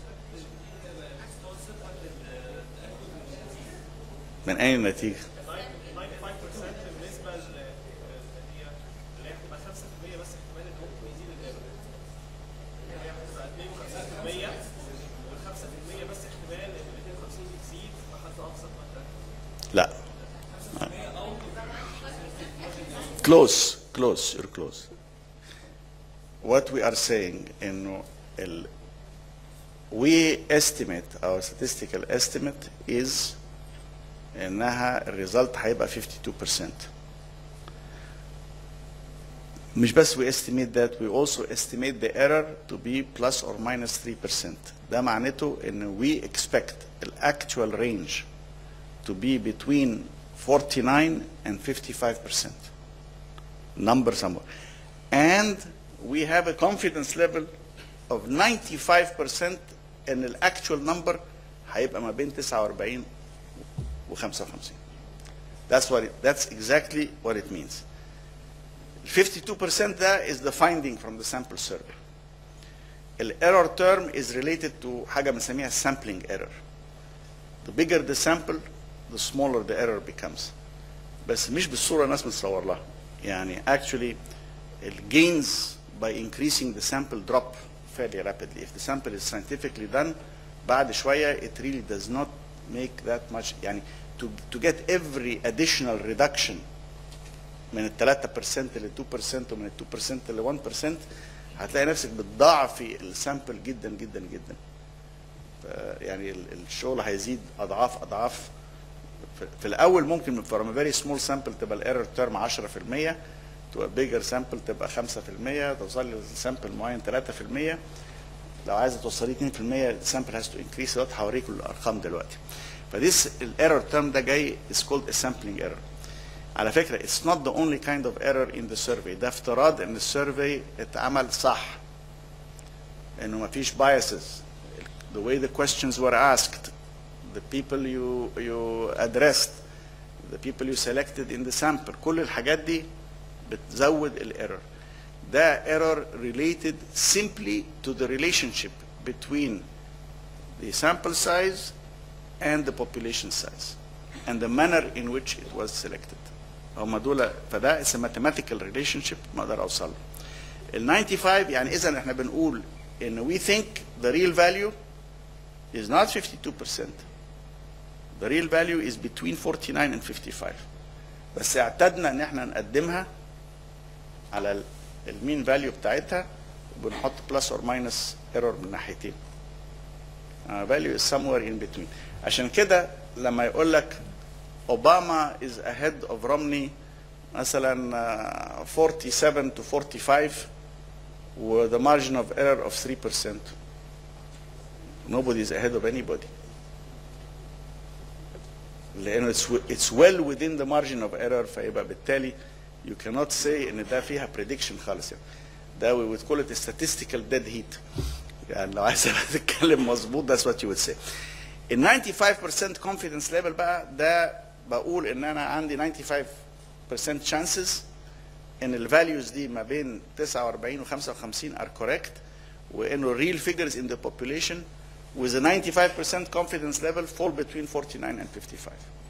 من اي نتيجه؟ 95% بالنسبه ل هي اللي هي هتبقى 5% بس احتمال ان ممكن يزيد الليفل. هي هتبقى 52% وال 5% بس احتمال close close you're close what we are saying انه ال we estimate our statistical estimate is انها الريزلت هيبقى 52% مش بس we estimate that we also estimate the error to be plus or minus 3% ده معناته ان we expect the actual range to be between 49 and 55% number somewhere and we have a confidence level of 95% ان الاكتوال نمبر هيبقى ما بين 49 و 55 that's what it, that's exactly what it means 52% ده is the finding from the sample survey ال error term is related to حاجة بنسميها sampling error the bigger the sample the smaller the error becomes بس مش بالصورة الناس بتصور لها يعني actually ال gains by increasing the sample drop fairly rapidly if the sample is scientifically done بعد شوية it really does not make that much يعني to, to get every additional reduction من ال 3% ل 2% ومن ال 2% ل 1% هتلاقي نفسك بتضاعفي السامبل جدا جدا جدا ف- يعني ال- الشغل هيزيد اضعاف اضعاف في- في الاول ممكن from a very small sample تبقى الايرور تيرم 10% تبقى bigger sample تبقى 5% توصل لسامبل معين 3% لو عايزه توصلي 2% السامبل هاز تو انكريس دلوقتي هوريكم الارقام دلوقتي فديس الايرور تيرم ده جاي is called a sampling error على فكره it's not the only kind of error in the survey ده افتراض ان السيرفي اتعمل صح انه ما فيش biases the way the questions were asked the people you you addressed the people you selected in the sample كل الحاجات دي بتزود الايرور ده error related simply to the relationship between the sample size and the population size and the manner in which it was selected هم دول فده is a mathematical relationship ما اقدر اوصل له ال 95 يعني اذا احنا بنقول ان we think the real value is not 52% the real value is between 49 and 55 بس اعتدنا ان احنا نقدمها على ال- المين فاليو بتاعتها وبنحط بلس اور ماينس ايرور من ناحيتين فاليو is somewhere in between عشان كده لما يقول لك اوباما is ahead of رومني مثلا آه، 47 to 45 with a margin of error of 3% nobody is ahead of anybody لانه it's, it's well within the margin of error فيبقى بالتالي you cannot say ان ده فيها prediction خالص يعني ده we would call it a statistical dead heat يعني لو عايز تتكلم مظبوط that's what you would say ال 95% confidence level بقى ده بقول ان انا عندي 95% chances ان ال values دي ما بين 49 و 55 are correct وانه real figures in the population with a 95% confidence level fall between 49 and 55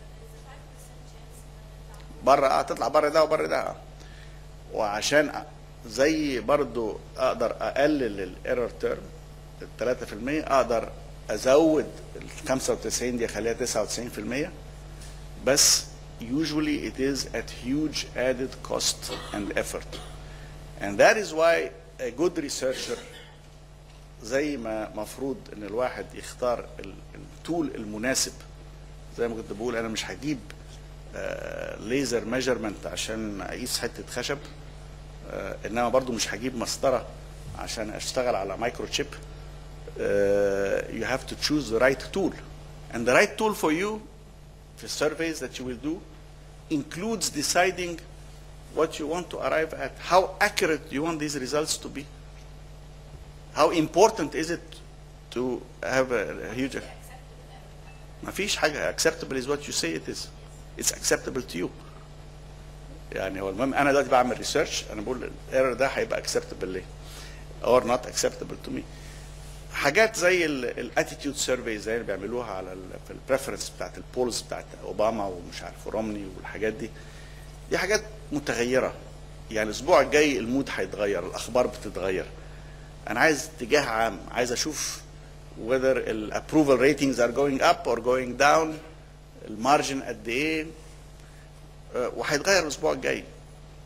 بره اه تطلع بره ده وبره ده آه. وعشان أ- زي برضو اقدر اقلل الايرور تيرم ال 3% اقدر ازود ال 95 دي اخليها 99% بس usually it is at huge added cost and effort and that is why a good researcher زي ما مفروض ان الواحد يختار ال- التول المناسب زي ما كنت بقول انا مش هجيب ليزر ميجرمنت عشان اقيس حته خشب آه، انما برضو مش هجيب مسطره عشان اشتغل على مايكرو تشيب you have to choose the right tool and the right tool for you في surveys that you will do includes deciding what you want to arrive at how accurate you want these results to be how important is it to have a, a huge ما فيش حاجة acceptable is what you say it is it's acceptable to you يعني هو المهم انا دلوقتي بعمل ريسيرش انا بقول الايرور ده هيبقى acceptable ليه or not acceptable to me حاجات زي الاتيتيود سيرفي زي اللي بيعملوها على ال في البريفرنس بتاعت البولز بتاعت اوباما ومش عارف رومني والحاجات دي دي حاجات متغيره يعني الاسبوع الجاي المود هيتغير الاخبار بتتغير انا عايز اتجاه عام عايز اشوف whether ال approval ratings are going up or going down المارجن قد ايه آه، وهيتغير الاسبوع الجاي طب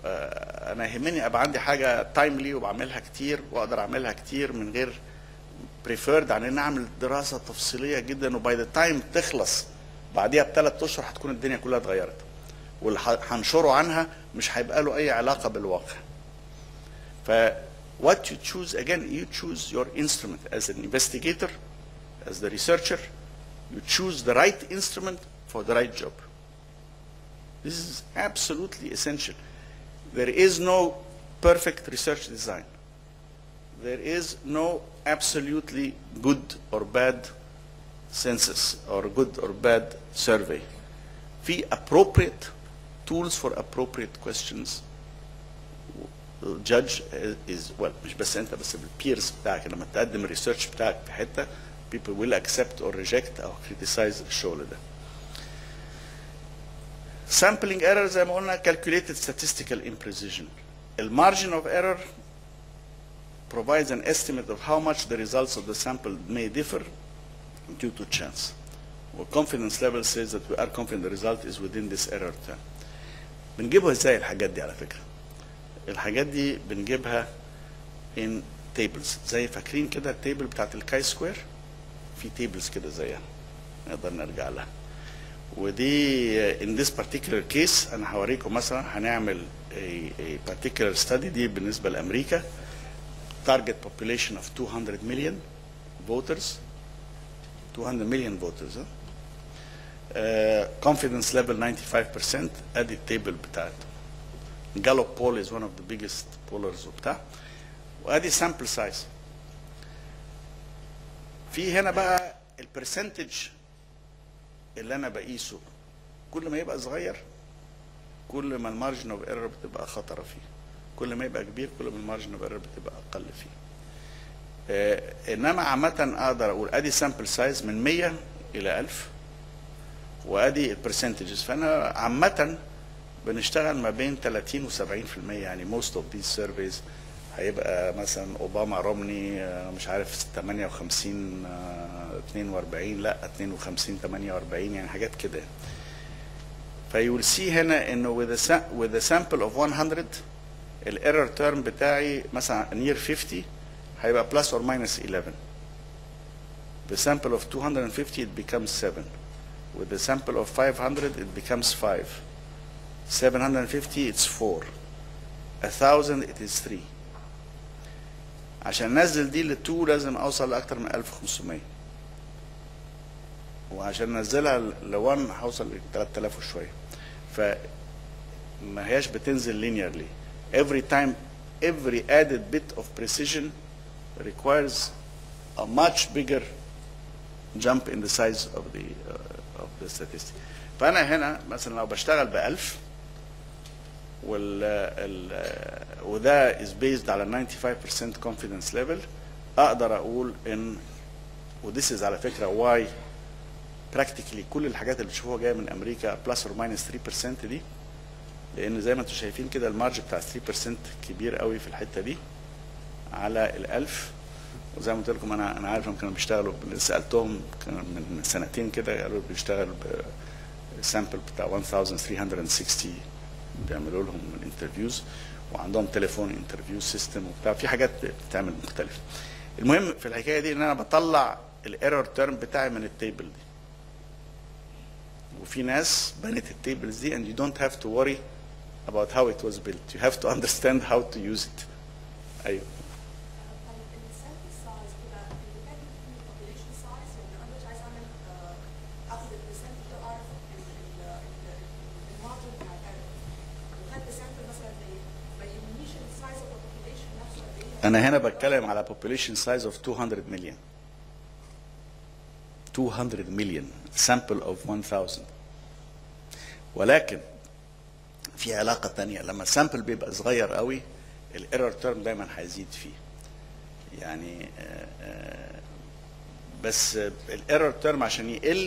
آه، انا يهمني ابقى عندي حاجه تايملي وبعملها كتير واقدر اعملها كتير من غير بريفيرد عن ان اعمل دراسه تفصيليه جدا وباي ذا تايم تخلص بعديها بثلاث اشهر هتكون الدنيا كلها اتغيرت واللي ح- هنشره عنها مش هيبقى له اي علاقه بالواقع ف what you choose again you choose your instrument as an investigator as the researcher you choose the right instrument for the right job this is absolutely essential there is no perfect research design there is no absolutely good or bad census or good or bad survey في appropriate tools for appropriate questions judge is well مش بس انت بس البيرز بتاعك لما تقدم الريسيرش بتاعك في حته people will accept or reject او criticize الشغل ده sampling error زي ما قلنا calculated statistical imprecision المارجن of error provides an estimate of how much the results of the sample may differ due to chance. Well, confidence level says that we are confident the result is within this error term. بنجيبها ازاي الحاجات دي على فكرة؟ الحاجات دي بنجيبها in tables زي فاكرين كده التيبل بتاعت الكاي سكوير في tables كده زيها نقدر نرجع لها ودي in this particular case انا هوريكم مثلا هنعمل a, a particular study دي بالنسبة لأمريكا target population of 200 million voters 200 million voters huh? uh, confidence level 95% ادي التيبل بتاعته Gallup poll is one of the biggest pollers وبتاع وادي sample size في هنا بقى البرسنتج اللي انا بقيسه كل ما يبقى صغير كل ما المارجن اوف ايرور بتبقى خطره فيه كل ما يبقى كبير كل ما المارجن اوف ايرور بتبقى اقل فيه آه، انما عامه اقدر اقول ادي سامبل سايز من 100 الى 1000 وادي البرسنتجز فانا عامه بنشتغل ما بين 30 و 70% يعني موست اوف ذيس سيرفيز هيبقى مثلا اوباما رومني آه، مش عارف 58 آه، 42 لا 52 48 يعني حاجات كده فيو will see هنا انه with a, sa- with a sample of 100 الايرور تيرم بتاعي مثلا near 50 هيبقى plus or minus 11 the sample of 250 it becomes 7 with the sample of 500 it becomes 5 750 it's 4 1000 it is 3 عشان انزل دي ل 2 لازم اوصل لاكتر من 1500 وعشان انزلها ل 1 هوصل ل 3000 وشويه ف ما هياش بتنزل linearly every time every added bit of precision requires a much bigger jump in the size of the uh, of the statistic فانا هنا مثلا لو بشتغل ب 1000 وال ال وده is based على 95% confidence level اقدر اقول ان وذس از على فكره واي براكتيكلي كل الحاجات اللي بتشوفوها جايه من امريكا بلس اور ماينس 3% دي لان زي ما انتم شايفين كده المارج بتاع 3% كبير قوي في الحته دي على الألف وزي ما قلت لكم انا انا عارف هم كانوا بيشتغلوا سالتهم كان من سنتين كده قالوا بيشتغلوا بسامبل بتاع 1360 بيعملوا لهم انترفيوز وعندهم تليفون انترفيو سيستم وبتاع في حاجات بتتعمل مختلفه المهم في الحكايه دي ان انا بطلع الايرور تيرم بتاعي من التيبل دي وفي ناس بنت التيبلز دي and you don't have to worry about how it was built you have to understand how to use it ايوه السامبل سايز كده independent من البوبيليشن سايز يعني انا مش عايز اعمل آه، اخد البرسنت ده اعرف المارجن بتاع الايرور وخدت سامبل مثلا زي ما يهمنيش السايز اوف البوبيليشن نفسه قد ايه انا هنا بتكلم على population size of 200 million 200 million sample of 1000 ولكن في علاقة تانية لما السامبل بيبقى صغير قوي الايرور تيرم دايما هيزيد فيه يعني آه، آه، بس الايرور تيرم عشان يقل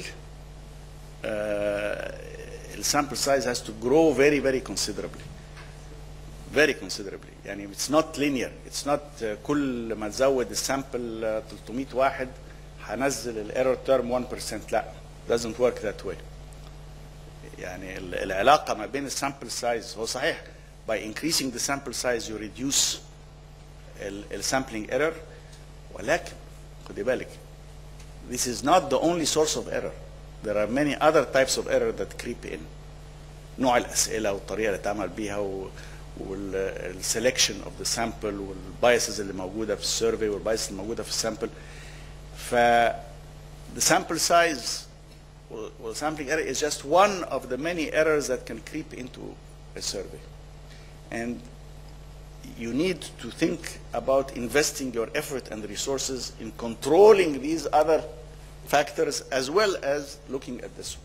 السامبل سايز has to grow very very considerably very considerably يعني it's not linear it's not uh, كل ما تزود السامبل 300 واحد هنزل الايرور تيرم 1% لا doesn't work that way يعني ال- العلاقه ما بين السامبل سايز هو صحيح by increasing the sample size you reduce ال ال sampling error ولكن خدي بالك this is not the only source of error there are many other types of error that creep in نوع الاسئله والطريقه اللي اتعمل بيها و والسelection of the sample والبايسز اللي موجوده في السيرفي والبايسز اللي موجوده في السامبل ف the sample size or, or sampling error is just one of the many errors that can creep into a survey. And you need to think about investing your effort and resources in controlling these other factors as well as looking at this one.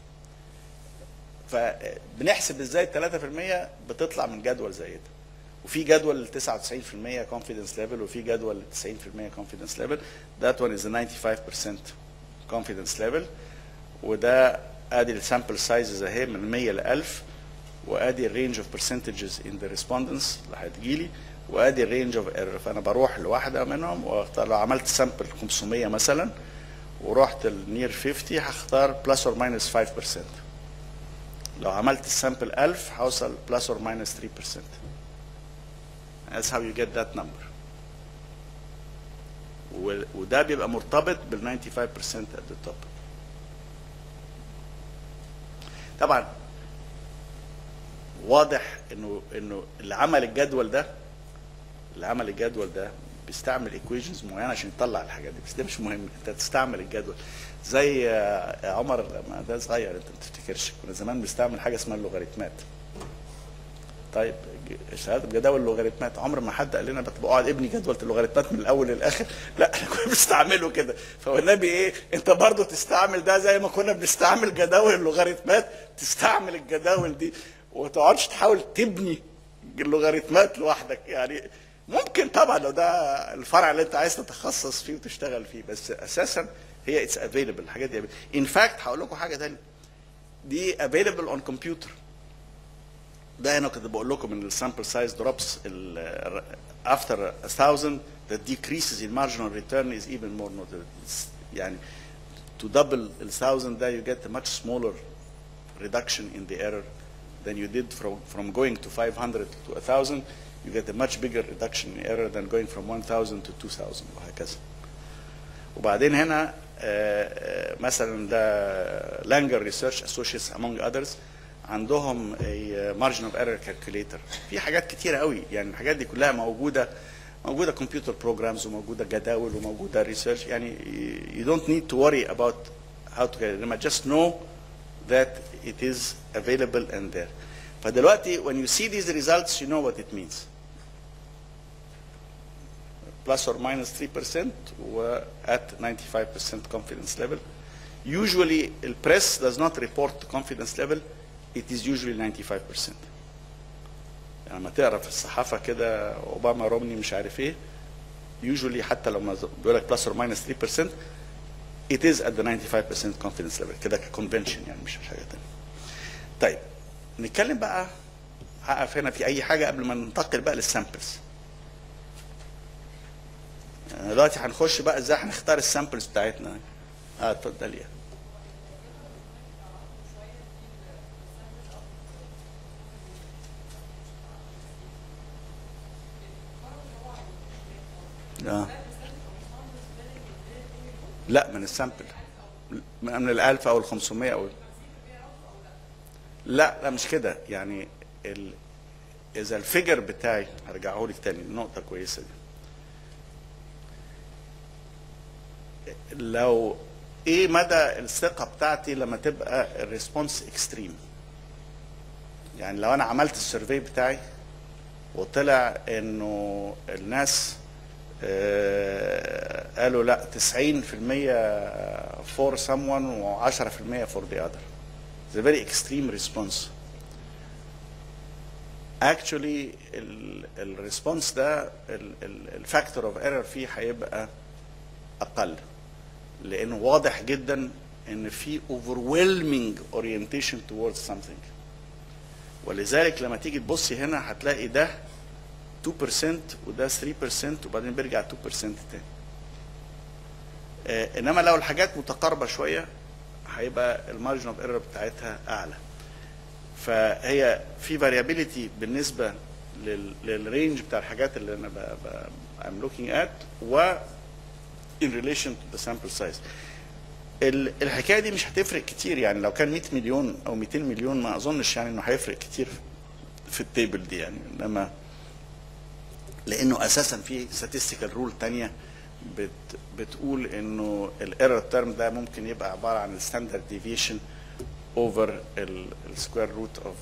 فبنحسب ازاي 3% بتطلع من جدول زي ده وفي جدول 99% confidence level وفي جدول 90% confidence level that one is a 95% confidence level وده ادي السامبل سايزز اهي من 100 ل 1000 وادي الرينج اوف برسنتجز ان ذا ريسبوندنس اللي هتجيلي وادي الرينج اوف ايرور فانا بروح لواحده منهم واختار لو عملت سامبل 500 مثلا ورحت النير 50 هختار بلس اور ماينس 5% لو عملت السامبل 1000 هوصل بلس اور ماينس 3% That's how you get that number. و- وده بيبقى مرتبط بال 95% at the top. طبعا واضح انه انه اللي عمل الجدول ده اللي عمل الجدول ده بيستعمل ايكويشنز معينه عشان يطلع الحاجات دي بس ده مش مهم انت تستعمل الجدول زي آه، يا عمر لما ده صغير انت ما تفتكرش كنا زمان بنستعمل حاجه اسمها اللوغاريتمات طيب ج- شهاده جداول اللوغاريتمات عمر ما حد قال لنا بقى اقعد ابني جدول اللوغاريتمات من الاول للاخر لا احنا كنا بنستعمله كده فالنبي ايه انت برضو تستعمل ده زي ما كنا بنستعمل جداول اللوغاريتمات تستعمل الجداول دي وما تقعدش تحاول تبني اللوغاريتمات لوحدك يعني ممكن طبعا لو ده الفرع اللي انت عايز تتخصص فيه وتشتغل فيه بس اساسا هي اتس افيلبل الحاجات دي ان فاكت هقول لكم حاجه ثانيه دي افيلبل اون كمبيوتر ده هنا كنت بقول لكم ان السامبل سايز دروبس after a thousand the decreases in marginal return is even more notable It's يعني to double ال thousand ده you get a much smaller reduction in the error than you did from from going to 500 to 1000 you get a much bigger reduction in error than going from 1000 to 2000 وهكذا وبعدين هنا آه، آه، مثلا ده لانجر ريسيرش اسوشيتس among others عندهم مارجن اوف ايرور كالكوليتر في حاجات كتيره قوي يعني الحاجات دي كلها موجوده موجوده كمبيوتر بروجرامز وموجوده جداول وموجوده ريسيرش يعني you don't need to worry about how to get it انما just know that it is available and there فدلوقتي when you see these results you know what it means plus or minus 3% و at 95% confidence level. Usually, the press does not report confidence level, it is usually 95%. يعني لما تقرا في الصحافه كده اوباما رومني مش عارف ايه usually حتى لو ما ز- بيقول لك plus or minus 3% it is at the 95% confidence level كده كconvention يعني مش مش حاجه تانية. طيب نتكلم بقى هقف هنا في اي حاجه قبل ما ننتقل بقى للسامبلز. يعني دلوقتي هنخش بقى ازاي هنختار السامبلز بتاعتنا اه اتفضل يا اه لا من السامبل من الألف أو الخمسمية أو لا لا مش كده يعني ال... إذا الفيجر بتاعي هرجعه لك تاني نقطة كويسة دي لو ايه مدى الثقه بتاعتي لما تبقى الريسبونس اكستريم يعني لو انا عملت السيرفي بتاعي وطلع انه الناس آه، قالوا لا 90% for someone و10% for the other. It's a very extreme response. Actually الريسبونس ده الفاكتور اوف ايرور فيه هيبقى اقل لانه واضح جدا ان في overwhelming orientation towards something ولذلك لما تيجي تبصي هنا هتلاقي ده 2% وده 3% وبعدين بيرجع 2% تاني آه، انما لو الحاجات متقاربه شويه هيبقى المارجن اوف ايرور بتاعتها اعلى فهي في فاريابيليتي بالنسبه لل- للرينج بتاع الحاجات اللي انا ب ب I'm looking at و in relation to the sample size. ال- الحكايه دي مش هتفرق كتير يعني لو كان 100 مليون او 200 مليون ما اظنش يعني انه هيفرق كتير في التيبل دي يعني انما لانه اساسا في statistical رول تانية بت بتقول انه الايرور تيرم ده ممكن يبقى عباره عن الستاندرد ديفيشن over السكوير روت اوف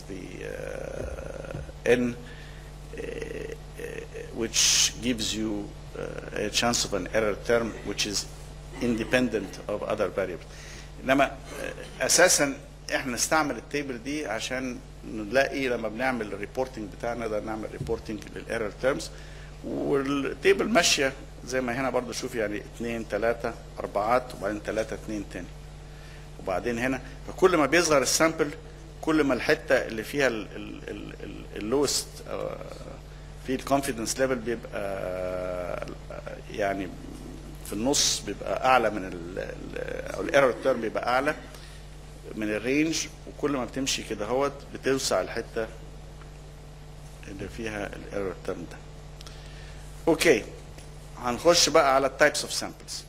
ذا n uh, which gives you uh, a chance of an error term which is independent of other variables. انما uh, اساسا احنا نستعمل التيبل دي عشان نلاقي لما بنعمل الريبورتنج بتاعنا نقدر نعمل ريبورتنج للايرور تيرمز والتيبل ماشيه زي ما هنا برضو شوف يعني اثنين ثلاثه اربعات وبعدين ثلاثه اثنين تاني. وبعدين هنا فكل ما بيصغر السامبل كل ما الحته اللي فيها اللوست في الكونفيدنس ليفل بيبقى آه، يعني في النص بيبقى اعلى من ال- ال- او الايرور تيرم بيبقى اعلى من الرينج وكل ما بتمشي كده اهوت بتوسع الحته اللي فيها الايرور تيرم ده. اوكي هنخش بقى على التايبس اوف سامبلز.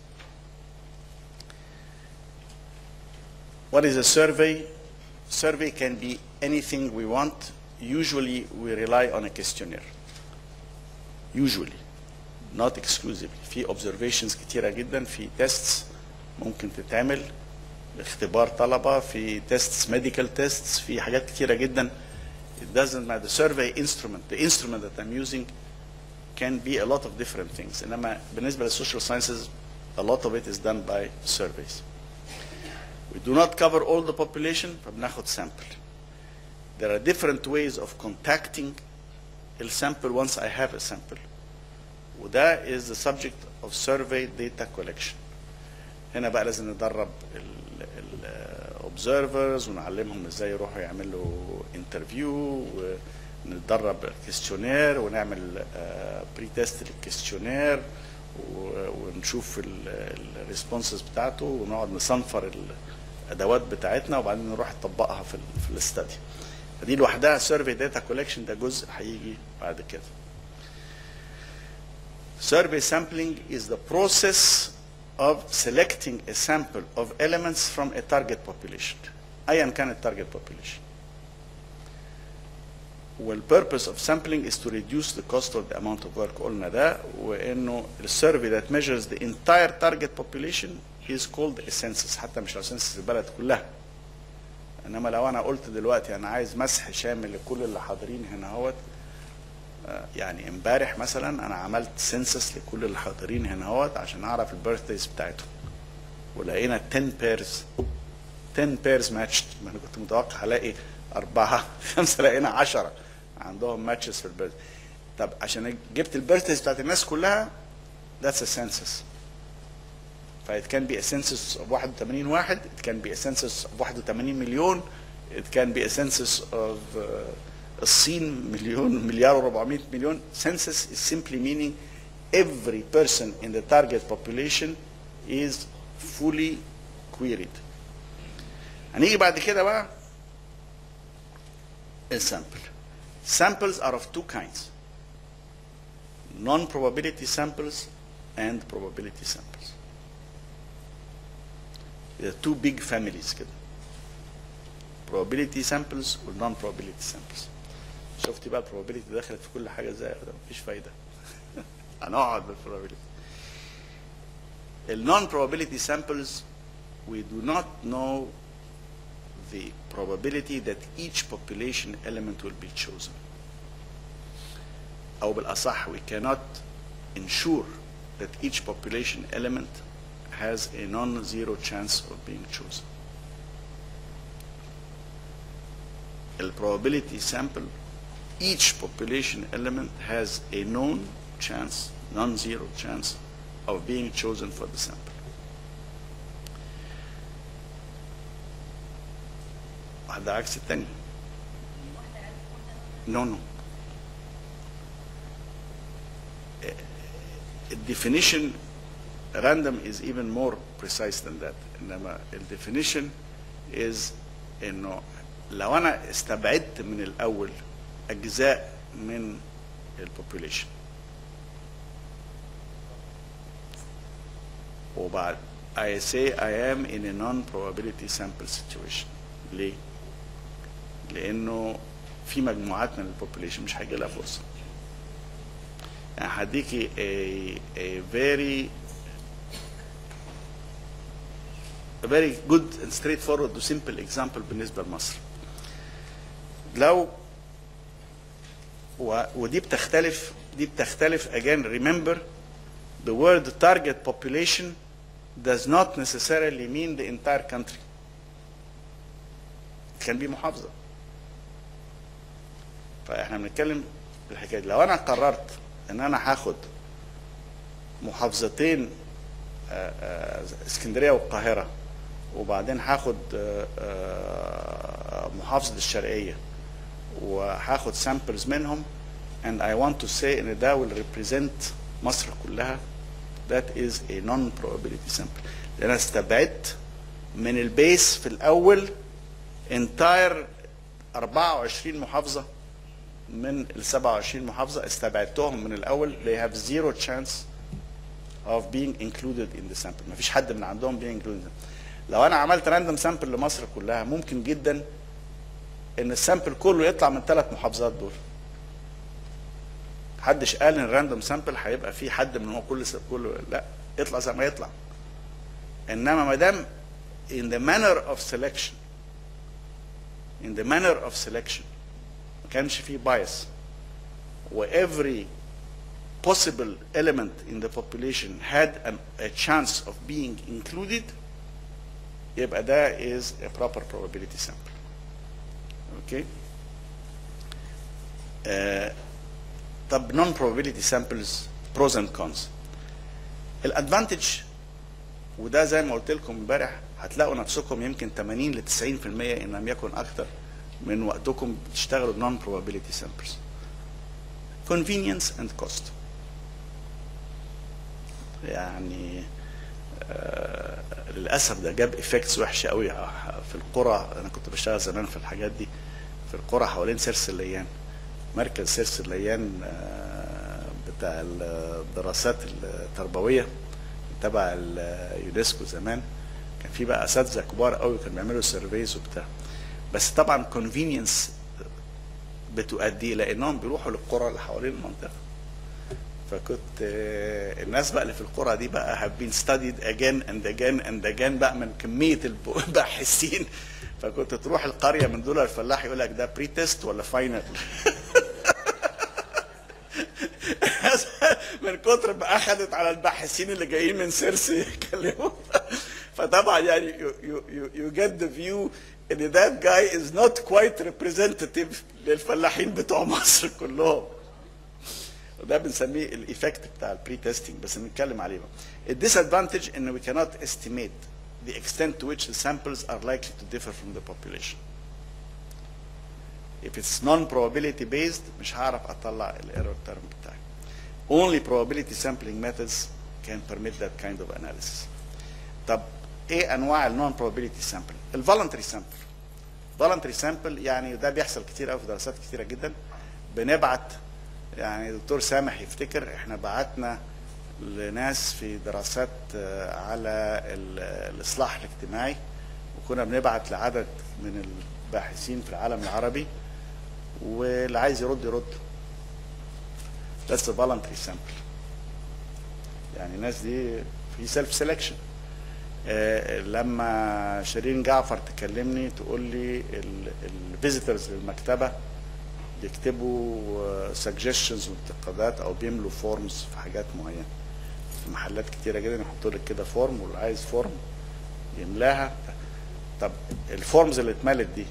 What is a survey? Survey can be anything we want. Usually we rely on a questionnaire. Usually. Not exclusively. في observations كتيرة جدا في tests ممكن تتعمل اختبار طلبة في tests medical tests في حاجات كتيرة جدا it doesn't matter the survey instrument the instrument that I'm using can be a lot of different things انما بالنسبة للسوشيال sciences a lot of it is done by surveys We do not cover all the population فبناخد sample. There are different ways of contacting الsample once I have a sample. وده is the subject of survey data collection. هنا بقى لازم ندرب ال ال observers ونعلمهم ازاي يروحوا يعملوا انترفيو وندرب questionnaire ونعمل بري تيست للكيستيونير ونشوف الريسبونسز بتاعته ونقعد نصنفر الادوات بتاعتنا وبعدين نروح نطبقها في ال في الاستدي فدي لوحدها سيرفي داتا كولكشن ده جزء هيجي بعد كده Survey sampling is the process of selecting a sample of elements from a target population. ايا كان التارجت population. والpurpose of sampling is to reduce the cost of the amount of work قلنا ده وانه السيرفي that measures the entire target population is called a census حتى مش لو census البلد كلها انما لو انا قلت دلوقتي انا عايز مسح شامل لكل اللي حاضرين هنا اهوت آه، يعني امبارح مثلا انا عملت سنسس لكل اللي حاضرين هنا اهوت عشان اعرف البيرث دايز بتاعتهم ولقينا 10 بيرز 10 بيرز ماتشد ما انا كنت متوقع الاقي اربعه خمسه لقينا 10 عندهم ماتشز في البيرث طب عشان جبت البيرث دايز بتاعت الناس كلها that's a census فit can be a census of 81 واحد it can be a census of 81 مليون it can be a census of uh, الصين مليون مليار و400 مليون census is simply meaning every person in the target population is fully queried هنيجي بعد كده بقى السامبل samples are of two kinds non-probability samples and probability samples There are two big families كده probability samples و non probability samples شفتي بقى probability دخلت في كل حاجه ازاي ده مفيش فايده هنقعد بالprobability ال non probability samples we do not know the probability that each population element will be chosen او بالاصح we cannot ensure that each population element has a non-zero chance of being chosen. The probability sample, each population element has a known chance, non-zero chance of being chosen for the sample. واحدة عكس التانية. No, no. الديفينيشن random is even more precise than that انما ال definition is انه لو انا استبعدت من الاول اجزاء من البوبوليشن وبعد I say I am in a non-probability sample situation ليه؟ لأنه في مجموعات من البوبوليشن مش هيجي لها فرصة يعني هديكي a, a very a very good and straightforward و simple example بالنسبة لمصر لو و, ودي بتختلف دي بتختلف again remember the word target population does not necessarily mean the entire country it can be محافظة فاحنا بنتكلم في الحكايه دي لو انا قررت ان انا هاخد محافظتين آه، آه، اسكندريه والقاهره وبعدين هاخد آه، آه، محافظه الشرقيه وهاخد سامبلز منهم and I want to say ان ده will represent مصر كلها that is a non-probability sample لان انا استبعدت من البيس في الاول entire 24 محافظه من ال 27 محافظه استبعدتهم من الاول they have zero chance of being included in the sample مفيش حد من عندهم being included لو انا عملت راندوم سامبل لمصر كلها ممكن جدا ان السامبل كله يطلع من ثلاث محافظات دول محدش قال ان الراندوم سامبل هيبقى فيه حد من هو كل س- كله لا يطلع زي ما يطلع انما ما دام in the manner of selection in the manner of selection ما كانش فيه bias و every possible element in the population had an, a chance of being included يبقى ده is a proper probability sample okay آه طب non probability samples pros and cons الادفانتج وده زي ما قلت لكم امبارح هتلاقوا نفسكم يمكن 80 ل 90% ان لم يكن اكثر من وقتكم بتشتغلوا non probability samples convenience and cost يعني آه للاسف ده جاب افكتس وحشه قوي في القرى انا كنت بشتغل زمان في الحاجات دي في القرى حوالين سيرس الليان مركز سيرس الليان آه، بتاع الدراسات التربويه تبع اليونسكو زمان كان في بقى اساتذه كبار قوي كانوا بيعملوا سيرفيز وبتاع بس طبعا كونفينينس بتؤدي الى انهم بيروحوا للقرى اللي حوالين المنطقه فكنت آه، الناس بقى اللي في القرى دي بقى have been studied again and again and again بقى من كميه الباحثين فكنت تروح القريه من دول الفلاح يقول لك ده بري تيست ولا فاينل من كتر ما اخذت على الباحثين اللي جايين من سيرس يتكلموا فطبعا يعني you, you, you, you get the view ان that guy is not quite representative للفلاحين بتوع مصر كلهم وده بنسميه الايفكت بتاع البري تيستنج بس نتكلم عليه بقى. الديسادفانتج ان we cannot estimate the extent to which the samples are likely to differ from the population. If it's non-probability based مش هعرف اطلع الايرور تيرم بتاعي. Only probability sampling methods can permit that kind of analysis. طب ايه انواع النون probability sampling؟ الفولنتري سامبل. voluntary sample يعني ده بيحصل كتير قوي في دراسات كتيره جدا بنبعت يعني دكتور سامح يفتكر احنا بعتنا لناس في دراسات آه، على ال- الاصلاح الاجتماعي وكنا بنبعت لعدد من الباحثين في العالم العربي واللي عايز يرد يرد That's a voluntary sample يعني الناس دي في سيلف سelection آه، لما شيرين جعفر تكلمني تقول لي الفيزيتورز للمكتبه بيكتبوا سجشنز وانتقادات او بيملوا فورمز في حاجات معينه في محلات كتيره جدا يحطوا لك كده فورم واللي عايز فورم يملاها طب الفورمز اللي اتملت دي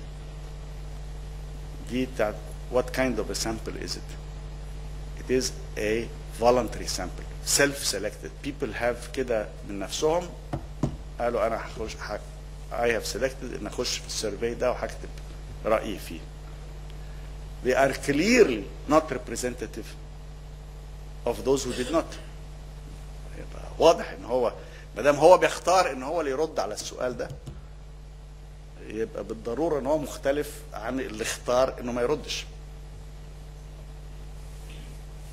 دي بتاعت what kind of a sample is it? It is a voluntary sample self-selected people have كده من نفسهم قالوا انا هخش ح- I have selected ان اخش في السيرفي ده وهكتب رايي فيه they are clearly not representative of those who did not يبقى واضح ان هو ما دام هو بيختار ان هو اللي يرد على السؤال ده يبقى بالضروره ان هو مختلف عن اللي اختار انه ما يردش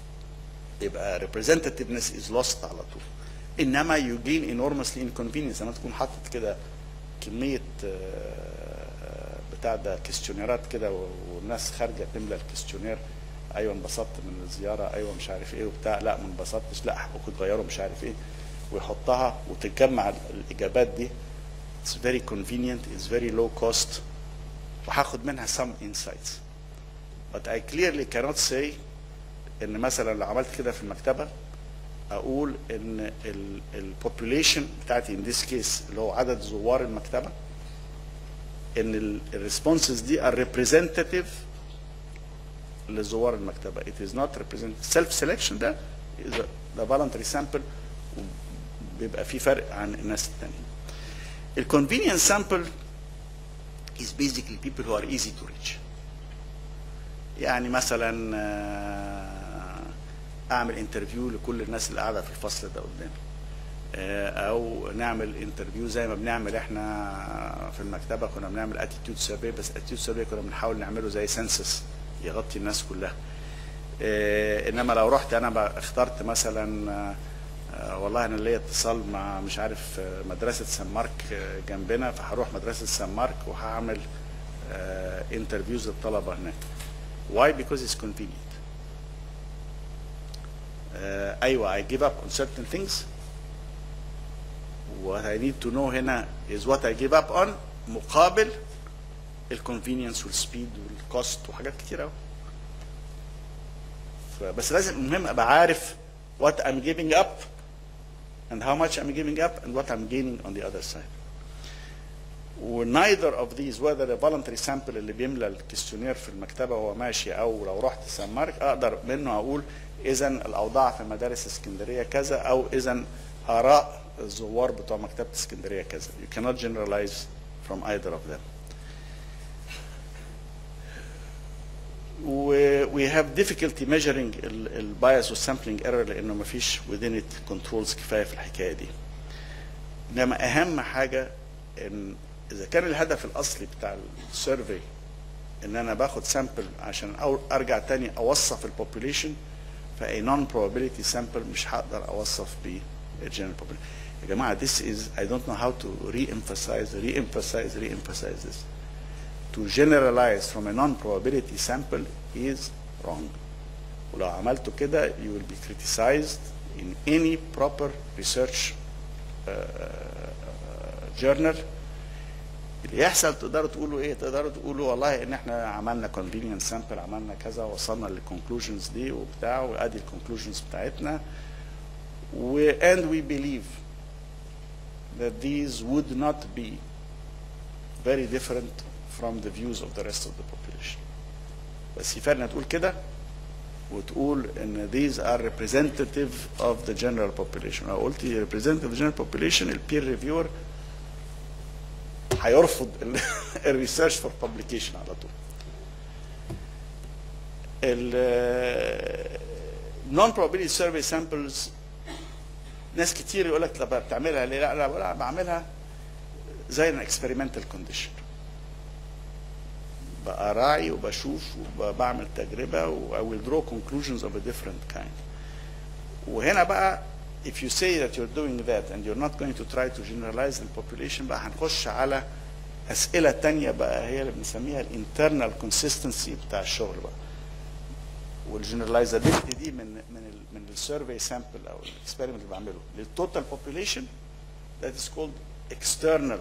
يبقى representativeness is lost على طول انما you gain enormously inconvenience لما تكون حاطط كده كميه آه، بتاع ده كيستيونيرات كده و- والناس خارجه تملى الكيستيونير ايوه انبسطت من الزياره ايوه مش عارف ايه وبتاع لا ما انبسطتش لا حقكم تغيروا مش عارف ايه ويحطها وتجمع الاجابات دي it's very convenient it's very low cost وهاخد منها some insights but I clearly cannot say ان مثلا لو عملت كده في المكتبه اقول ان البوبوليشن بتاعتي in this case اللي هو عدد زوار المكتبه ان الريسبونسز دي are representative لزوار المكتبه it is not representative self selection ده is a- ده voluntary sample بيبقى في فرق عن الناس التانيين الconvenience sample is basically people who are easy to reach يعني مثلا آه، اعمل انترفيو لكل الناس اللي قاعده في الفصل ده قدامي آه، او نعمل انترفيو زي ما بنعمل احنا في المكتبه كنا بنعمل اتيتيود سيرفي بس اتيتيود سيرفي كنا بنحاول نعمله زي سنسس يغطي الناس كلها آه، انما لو رحت انا بقى اخترت مثلا آه، آه، والله انا ليا اتصال مع مش عارف آه، مدرسه سان مارك آه، جنبنا فهروح مدرسه سان مارك وهعمل انترفيوز للطلبه هناك why because it's convenient آه، ايوه I give up on certain things what I need to know هنا is what I give up on مقابل الكونفينينس والسبيد والكوست وحاجات كتير قوي بس لازم المهم ابقى عارف what I'm giving up and how much I'm giving up and what I'm gaining on the other side. neither of these whether a voluntary sample اللي بيملى الكيستيونير في المكتبه وهو ماشي او لو رحت سان مارك اقدر منه اقول اذا الاوضاع في مدارس اسكندريه كذا او اذا اراء الزوار بتوع مكتبه اسكندريه كذا. You cannot generalize from either of them. و- we have difficulty measuring ال- البايس والسامبلينج ايرور لانه ما فيش within it controls كفايه في الحكايه دي. انما اهم حاجه ان اذا كان الهدف الاصلي بتاع السيرفي ان انا باخد سامبل عشان أو ارجع تاني اوصف البوبوليشن فاي نون probability سامبل مش هقدر اوصف بيه الجنرال population. يا جماعه this is I don't know how to re-emphasize re-emphasize re-emphasize this. To generalize from a non-probability sample is wrong. ولو عملته كده you will be criticized in any proper research uh, journal اللي يحصل تقدروا تقولوا ايه تقدروا تقولوا والله ان احنا عملنا convenience sample عملنا كذا وصلنا للconclusions دي وبتاع وادي الconclusions بتاعتنا و and we believe that these would not be very different from the views of the rest of the population بس يفرق انها تقول كده وتقول ان these are representative of the general population لو قلت representative of the general population البير ريفيور هيرفض الريسيرش فور publication على طول ال non probability survey samples ناس كتير يقول لك طب بتعملها ليه؟ لا لا لا بعملها زي ان experimental condition بقى راعي وبشوف وبعمل تجربه و I will draw conclusions of a different kind. وهنا بقى if you say that you're doing that and you're not going to try to generalize the population بقى هنخش على اسئله تانية بقى هي اللي بنسميها الانترنال consistency بتاع الشغل بقى. والجنراليزابيلتي دي من من ال من السيرفي سامبل او الاكسبيرمنت اللي بعمله للتوتال population that is called external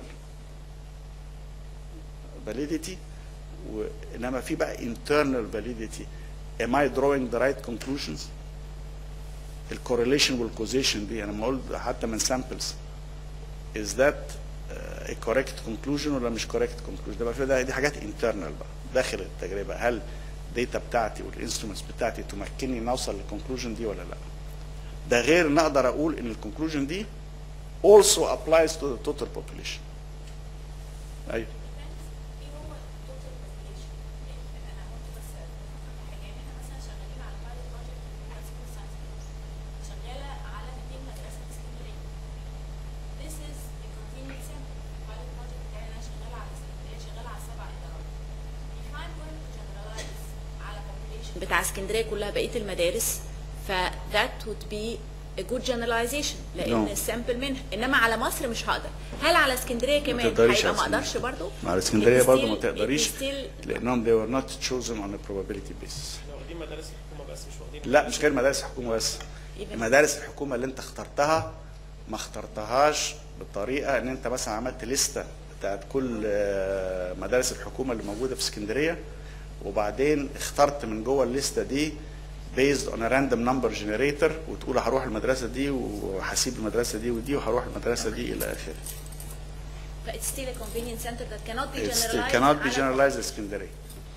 validity وانما في بقى internal validity am I drawing the right conclusions الكورليشن والكوزيشن دي انا لما اقول حتى من samples is that uh, a correct conclusion ولا مش correct conclusion ده بقى ده دي حاجات internal بقى داخل التجربه هل الداتا بتاعتي والانسترومنتس بتاعتي تمكنني ان اوصل للكونكلوجن دي ولا لا ده غير ان اقدر اقول ان الكونكلوجن دي also applies to the total population ايوه ايه هو التوتال population؟ يعني انا قلت بس افكر في حاجه يعني احنا مثلا شغالين على pilot project بتاع school science شغاله على 200 مدرسه في اسكندريه. This is a convenient sample. pilot project بتاعي انا شغاله على اسكندريه شغاله على سبع ادارات. If I'm going to generalize على population بتاع اسكندريه كلها بقيه المدارس ف that would be a good generalization لان No. السامبل منها انما على مصر مش هقدر هل على اسكندريه كمان تقدريش هيبقى على ما اقدرش اسكندرية. برضو مع اسكندريه It برضه ما still- تقدريش it still- لانهم they were not chosen on a probability basis احنا واخدين مدارس الحكومه بس مش واخدين لا مش غير مدارس الحكومه بس Even- مدارس الحكومه اللي انت اخترتها ما اخترتهاش بالطريقه ان انت مثلا عملت لسته بتاعت كل آه، مدارس الحكومه اللي موجوده في اسكندريه وبعدين اخترت من جوه الليسته دي based on a random number generator وتقول هروح المدرسه دي وهسيب المدرسه دي ودي وهروح المدرسه دي الى اخره. ف it's still a convenient center that cannot be It's- generalized it cannot be على- generalized اسكندريه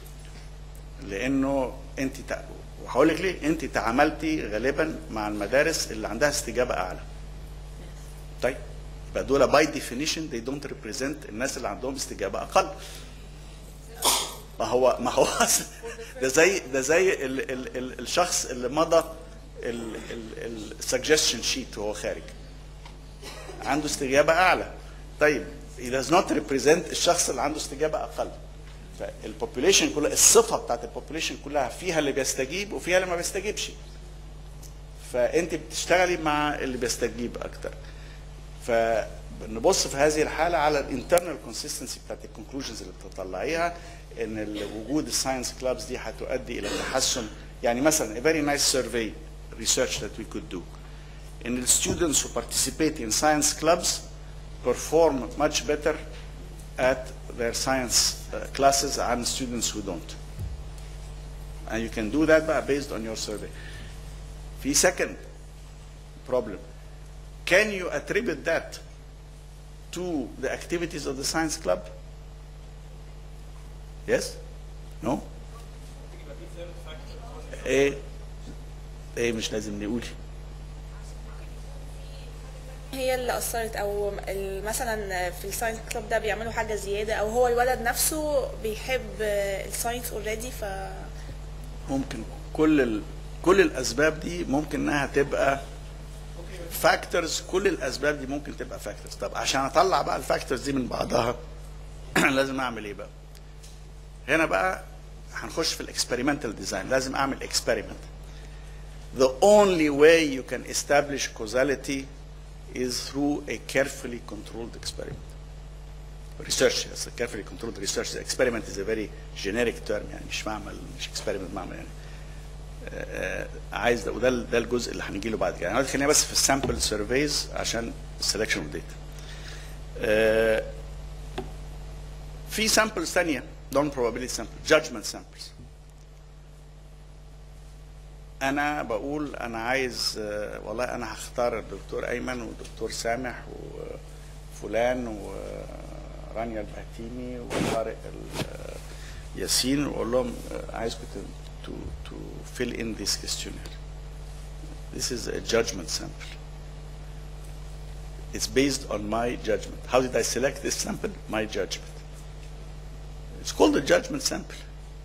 لانه انت تع... وهقول لك ليه انت تعاملتي غالبا مع المدارس اللي عندها استجابه اعلى طيب يبقى دول باي ديفينيشن they don't represent الناس اللي عندهم استجابه اقل ما هو ما هو ده زي ده زي ال ال ال الشخص اللي مضى السجستشن شيت وهو خارج عنده استجابه اعلى طيب he does not represent الشخص اللي عنده استجابه اقل فالبوبوليشن كلها الصفه بتاعت البوبوليشن كلها فيها اللي بيستجيب وفيها اللي ما بيستجيبش فانت بتشتغلي مع اللي بيستجيب اكتر فنبص في هذه الحاله على الانترنال كونسيستنسي بتاعت الكونكلوجنز اللي بتطلعيها ان ال- وجود الساينس كلابز دي هتؤدي الى تحسن يعني مثلا a very nice survey research that we could do ان the students who participate in science clubs perform much better at their science uh, classes than students who don't. And you can do that بقى based on your survey. في second problem. Can you attribute that to the activities of the science club? Yes? No? ايه ايه مش لازم نقول هي اللي اثرت او ال- مثلا في الساينس كلوب ده بيعملوا حاجه زياده او هو الولد نفسه بيحب الساينس اوريدي ف ممكن كل ال... كل الاسباب دي ممكن انها تبقى فاكتورز كل الاسباب دي ممكن تبقى فاكتورز طب عشان اطلع بقى الفاكتورز دي من بعضها لازم اعمل ايه بقى هنا بقى هنخش في الاكسبيرمنتال ديزاين لازم اعمل اكسبيرمنت the only way you can establish causality is through a carefully controlled experiment research yes, a carefully controlled research the experiment is a very generic term يعني مش معمل مش experiment معمل يعني آه، آه، عايز ده وده ال- ده الجزء اللي هنيجي له بعد كده يعني خلينا بس في السامبل سيرفيز عشان السلكشن اوف داتا في سامبلز ثانيه non probability sample judgment samples انا بقول انا عايز آه، والله انا هختار الدكتور ايمن والدكتور سامح وفلان ورانيا البهتيمي وطارق ال- آه، ياسين واقول لهم آه، عايزكم to to fill in this questionnaire this is a judgment sample it's based on my judgment how did I select this sample my judgment it's called a judgment sample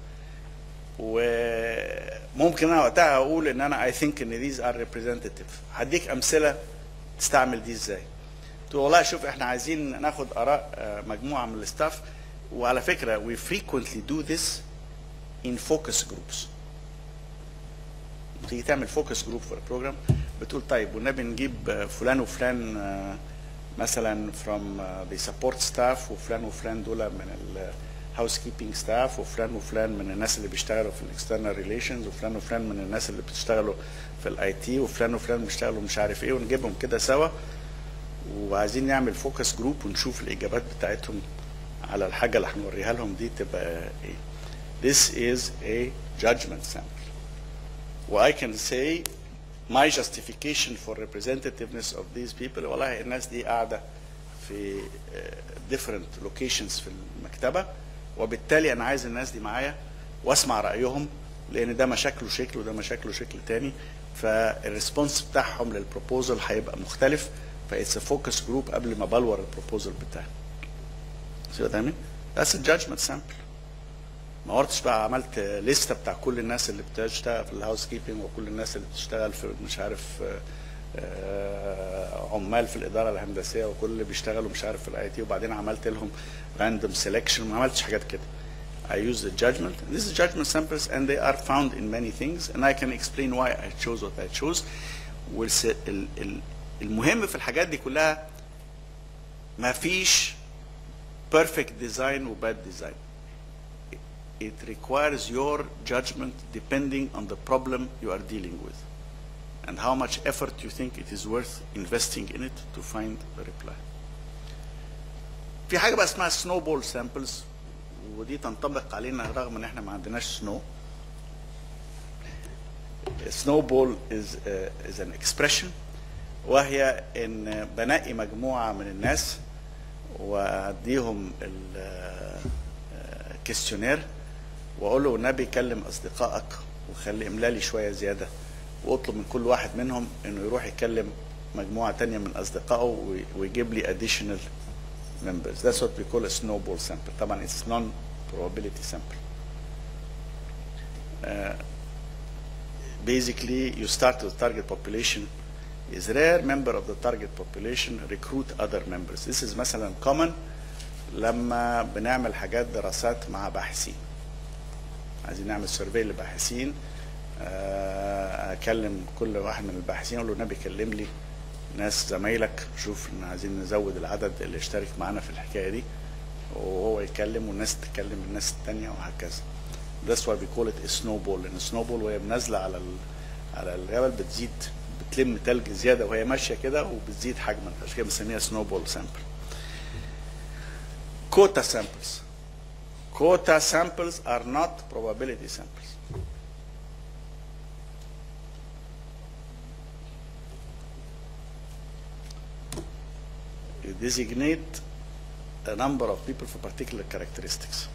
وممكن انا وقتها اقول ان انا I think ان these are representative هديك امثله تستعمل دي ازاي تقول والله شوف احنا عايزين ناخد اراء آه، مجموعه من الستاف وعلى فكره we frequently do this in focus groups تيجي تعمل فوكس جروب في البروجرام بتقول طيب والنبي نجيب آه، فلان وفلان آه، مثلا from uh, the support staff وفلان وفلان دول من ال هاوس كيبنج ستاف وفلان وفلان من الناس اللي بيشتغلوا في الاكسترنال ريليشنز وفلان وفلان من الناس اللي بتشتغلوا في الاي تي وفلان وفلان بيشتغلوا مش عارف ايه ونجيبهم كده سوا وعايزين نعمل فوكس جروب ونشوف الاجابات بتاعتهم على الحاجه اللي هنوريها لهم دي تبقى ايه This is a judgment sample. و I can say my justification for representativeness of these people والله الناس دي قاعدة في uh, different locations في المكتبة وبالتالي أنا عايز الناس دي معايا وأسمع رأيهم لأن ده مشاكله شكل وده مشاكله شكل تاني فالريسبونس بتاعهم للبروبوزل هيبقى مختلف فإتس فوكس جروب قبل ما بلور البروبوزل بتاعي. See what I mean? That's a judgment sample. ما قرتش بقى عملت لستة بتاع كل الناس اللي بتشتغل في الهاوس كيبنج وكل الناس اللي بتشتغل في مش عارف آه، آه، عمال في الاداره الهندسيه وكل اللي بيشتغلوا مش عارف في الاي تي وبعدين عملت لهم راندوم سelection ما عملتش حاجات كده I use the judgment. These are judgment samples and they are found in many things and I can explain why I chose what I chose. والس- ال- ال- المهم في الحاجات دي كلها ما فيش perfect design و bad design. It requires your judgment depending on the problem you are dealing with and how much effort you think it is worth investing in it to find the reply. في حاجة بقى اسمها snowball samples ودي تنطبق علينا رغم ان احنا ما عندناش snow. snowball is, uh, is an expression وهي ان بنقي مجموعة من الناس واديهم الكيستيونير واقول له والنبي كلم اصدقائك وخلي املا لي شويه زياده واطلب من كل واحد منهم انه يروح يكلم مجموعه تانية من اصدقائه وي- ويجيب لي additional members that's what we call a snowball sample طبعا it's non probability sample uh, basically you start with target population is rare member of the target population recruit other members this is مثلا common لما بنعمل حاجات دراسات مع باحثين عايزين نعمل سيرفي لباحثين آه، اكلم كل واحد من الباحثين اقول له النبي كلم لي ناس زمايلك شوف ان عايزين نزود العدد اللي يشترك معانا في الحكايه دي وهو يتكلم والناس تكلم الناس التانية وهكذا That's why we call it a snowball لان snowball وهي نازله على ال... على الجبل بتزيد بتلم تلج زياده وهي ماشيه كده وبتزيد حجما عشان كده بنسميها snowball sample. Quota samples. Quota samples are not probability samples. You designate a number of people for particular characteristics.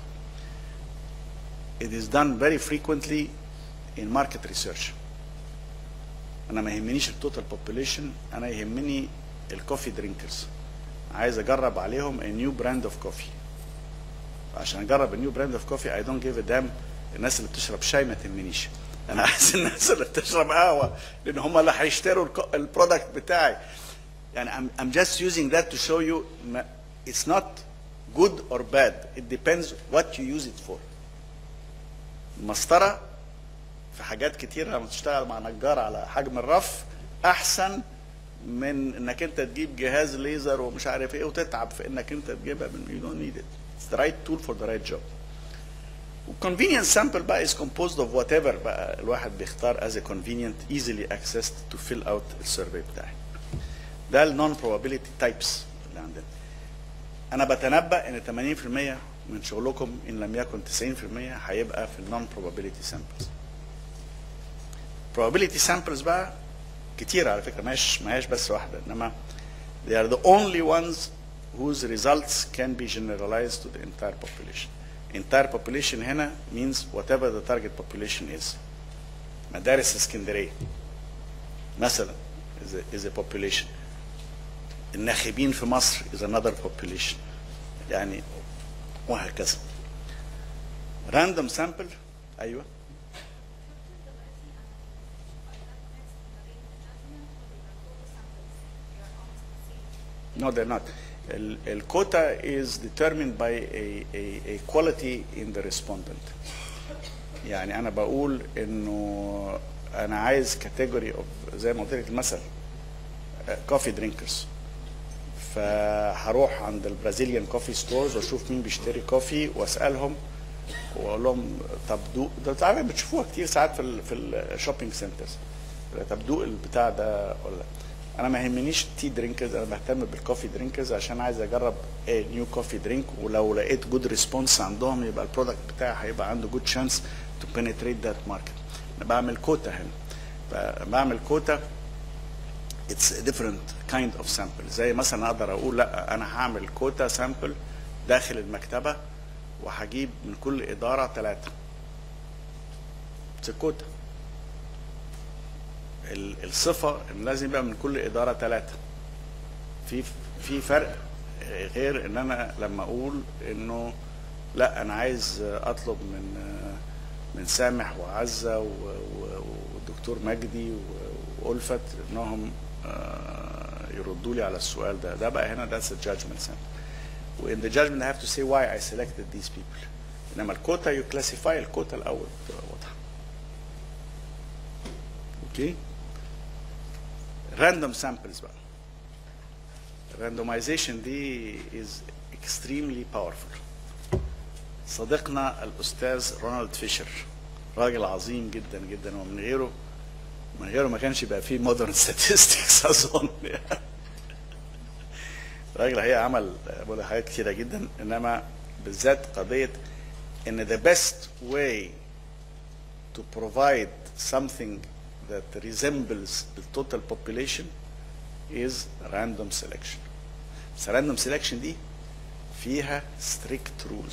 It is done very frequently in market research. انا ما يهمنيش التوتال population انا يهمني الكوفي درينكرز عايز اجرب عليهم a new brand of coffee عشان اجرب النيو براند اوف كوفي اي دونت جيف ا دام الناس اللي بتشرب شاي ما تهمنيش انا عايز الناس اللي بتشرب قهوه لان هم اللي هيشتروا الك- البرودكت بتاعي يعني I'm, I'm just using that to show you ما- it's not good or bad it depends what you use it for المسطره في حاجات كتير لما تشتغل مع نجار على حجم الرف احسن من انك انت تجيب جهاز ليزر ومش عارف ايه وتتعب في انك انت تجيبها من you don't need it it's the right tool for the right job convenience sample بقى is composed of whatever بقى الواحد بيختار as a convenient easily accessed to fill out السيرفي بتاعي ده ال non probability types اللي عندنا انا بتنبأ ان 80% من شغلكم ان لم يكن 90% هيبقى في ال non probability samples probability samples بقى كتير على فكره ماهيش ماهيش بس واحده انما they are the only ones whose results can be generalized to the entire population. Entire population هنا means whatever the target population is. مدارس اسكندريه مثلا is a, is a population. الناخبين في مصر is another population. يعني وهكذا. Random sample ايوه No, they're not. El, el quota is determined by a, a, a quality in the respondent. يعني انا بقول انه انا عايز كاتيجوري اوف زي ما قلت لك المثل كوفي درينكرز فهروح عند البرازيليان كوفي ستورز واشوف مين بيشتري كوفي واسالهم واقول لهم طب دوق ده تعالى بتشوفوها كتير ساعات في ال في الشوبينج سنترز طب دوق البتاع ده ولا لا. انا ما يهمنيش تي درينكرز انا بهتم بالكوفي درينكرز عشان عايز اجرب ايه نيو كوفي درينك ولو لقيت جود ريسبونس عندهم يبقى البرودكت بتاعي هيبقى عنده جود شانس تو بنتريت ذات ماركت انا بعمل كوتا هنا ب- بعمل كوتا اتس different kind of sample زي مثلا اقدر اقول لا انا هعمل كوتا سامبل داخل المكتبه وهجيب من كل اداره ثلاثه اتس كوتا ال- الصفه ان لازم يبقى من كل اداره ثلاثه في في فرق غير ان انا لما اقول انه لا انا عايز اطلب من من سامح وعزه و- و- والدكتور مجدي و- والفت انهم آه، يردوا لي على السؤال ده ده بقى هنا that's a judgment sample وin the judgment I have to say why I selected these people انما الكوتا يو كلاسيفاي الكوتا الاول تبقى واضحه اوكي راندوم سامبلز بقى الراندومايزيشن دي از اكستريملي باورفul صديقنا الاستاذ رونالد فيشر راجل عظيم جدا جدا ومن غيره من غيره ما كانش يبقى فيه مودرن statistics اظن يعني. الراجل هي عمل بقول حاجات كتيره جدا انما بالذات قضيه ان the best way to provide something that resembles the total population is random selection. بس random selection دي فيها strict rules.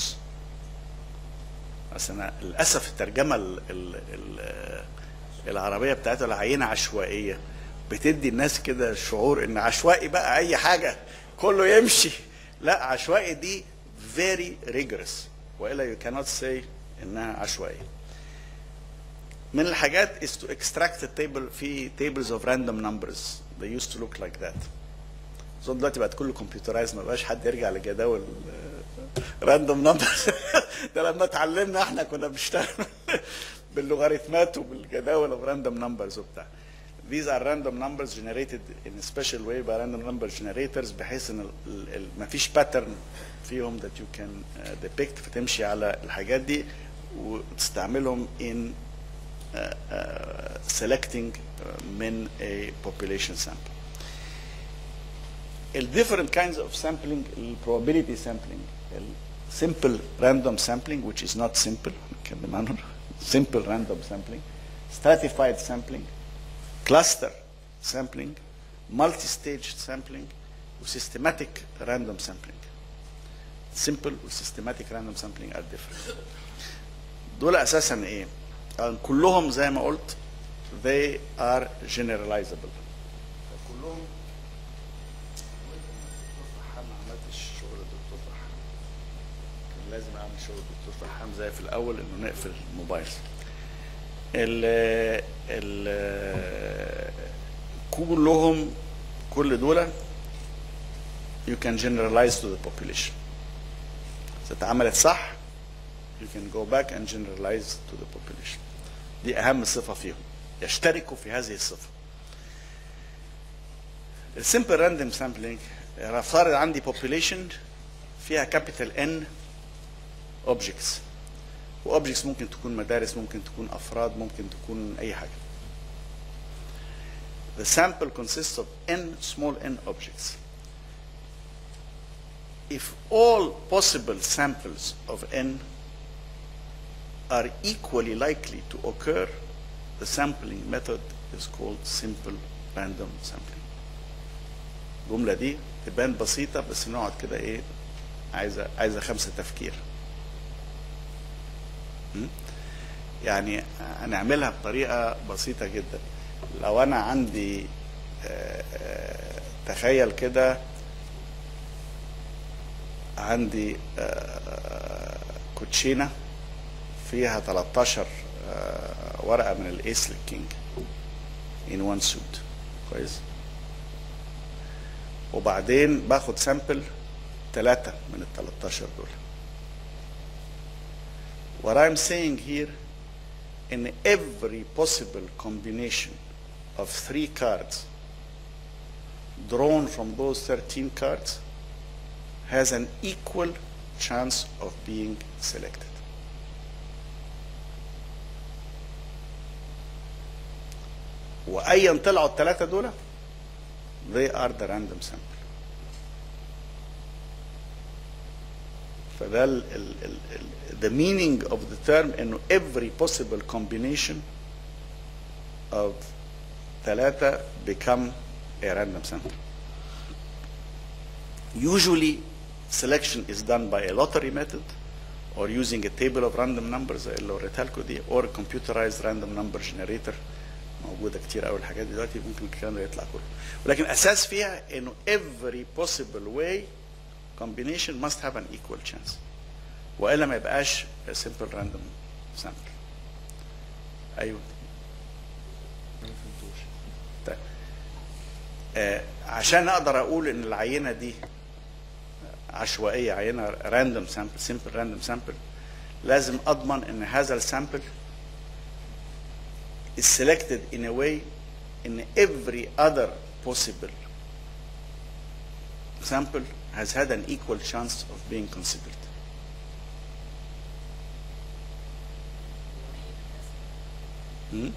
بس انا للاسف الترجمه ال ال ال العربيه بتاعتها العينه عشوائيه بتدي الناس كده شعور ان عشوائي بقى اي حاجه كله يمشي لا عشوائي دي very rigorous والا you cannot say انها عشوائيه من الحاجات is to extract a table في tables of random numbers they used to look like that اظن دلوقتي بقت كله كمبيوترايز ما بقاش حد يرجع لجداول راندوم نمبرز ده لما اتعلمنا احنا كنا بنشتغل باللوغاريتمات وبالجداول of random numbers وبتاع These are random numbers generated in a special way by random number generators بحيث ان ما فيش pattern فيهم that you can uh, depict فتمشي على الحاجات دي وتستعملهم in uh, uh, selecting uh, من a population sample. ال different kinds of sampling ال probability sampling ال simple random sampling which is not simple نتكلم عنه simple random sampling stratified sampling cluster sampling multi-stage sampling و systematic random sampling simple و systematic random sampling are different دول اساسا ايه آه، كلهم زي ما قلت they are generalizable كلهم ما عملتش شغل الدكتور فرحان كان لازم اعمل شغل الدكتور فرحان زي في الاول انه نقفل الموبايل ال ال كلهم كل دول you can generalize to the population إذا اتعملت صح you can go back and generalize to the population دي اهم صفه فيهم يشتركوا في هذه الصفه السمبل راندوم سامبلينج افترض عندي population فيها كابيتال ان objects واوبجكتس ممكن تكون مدارس ممكن تكون افراد ممكن تكون اي حاجه The sample consists of n small n objects. If all possible samples of n are equally likely to occur, the sampling method is called simple random sampling. الجملة دي تبان بسيطة بس نقعد كده ايه عايزة عايزة خمسة تفكير. م? يعني هنعملها بطريقة بسيطة جدا. لو أنا عندي آه، آه، تخيل كده عندي آه، كوتشينة فيها 13 آه، ورقة من الايس للكينج in one suit كويس وبعدين باخد سامبل ثلاثة من ال 13 دول What I'm saying here in every possible combination of three cards drawn from those 13 cards has an equal chance of being selected. وايا طلعوا الثلاثه دول they are the random sample فده ال ال ال ال the meaning of the term انه every possible combination of ثلاثة become a random sample usually selection is done by a lottery method or using a table of random numbers زي اللي وريتها لكم دي or computerized random number generator موجوده كتير قوي الحاجات دي دلوقتي ممكن الكلام ده يطلع كله ولكن اساس فيها انه every possible way combination must have an equal chance والا ما يبقاش a simple random sample ايوه ما فهمتوش طيب آه عشان اقدر اقول ان العينه دي عشوائيه عينه راندوم سامبل سمبل راندوم سامبل لازم اضمن ان هذا السامبل is selected in a way in every other possible sample has had an equal chance of being considered. Hmm?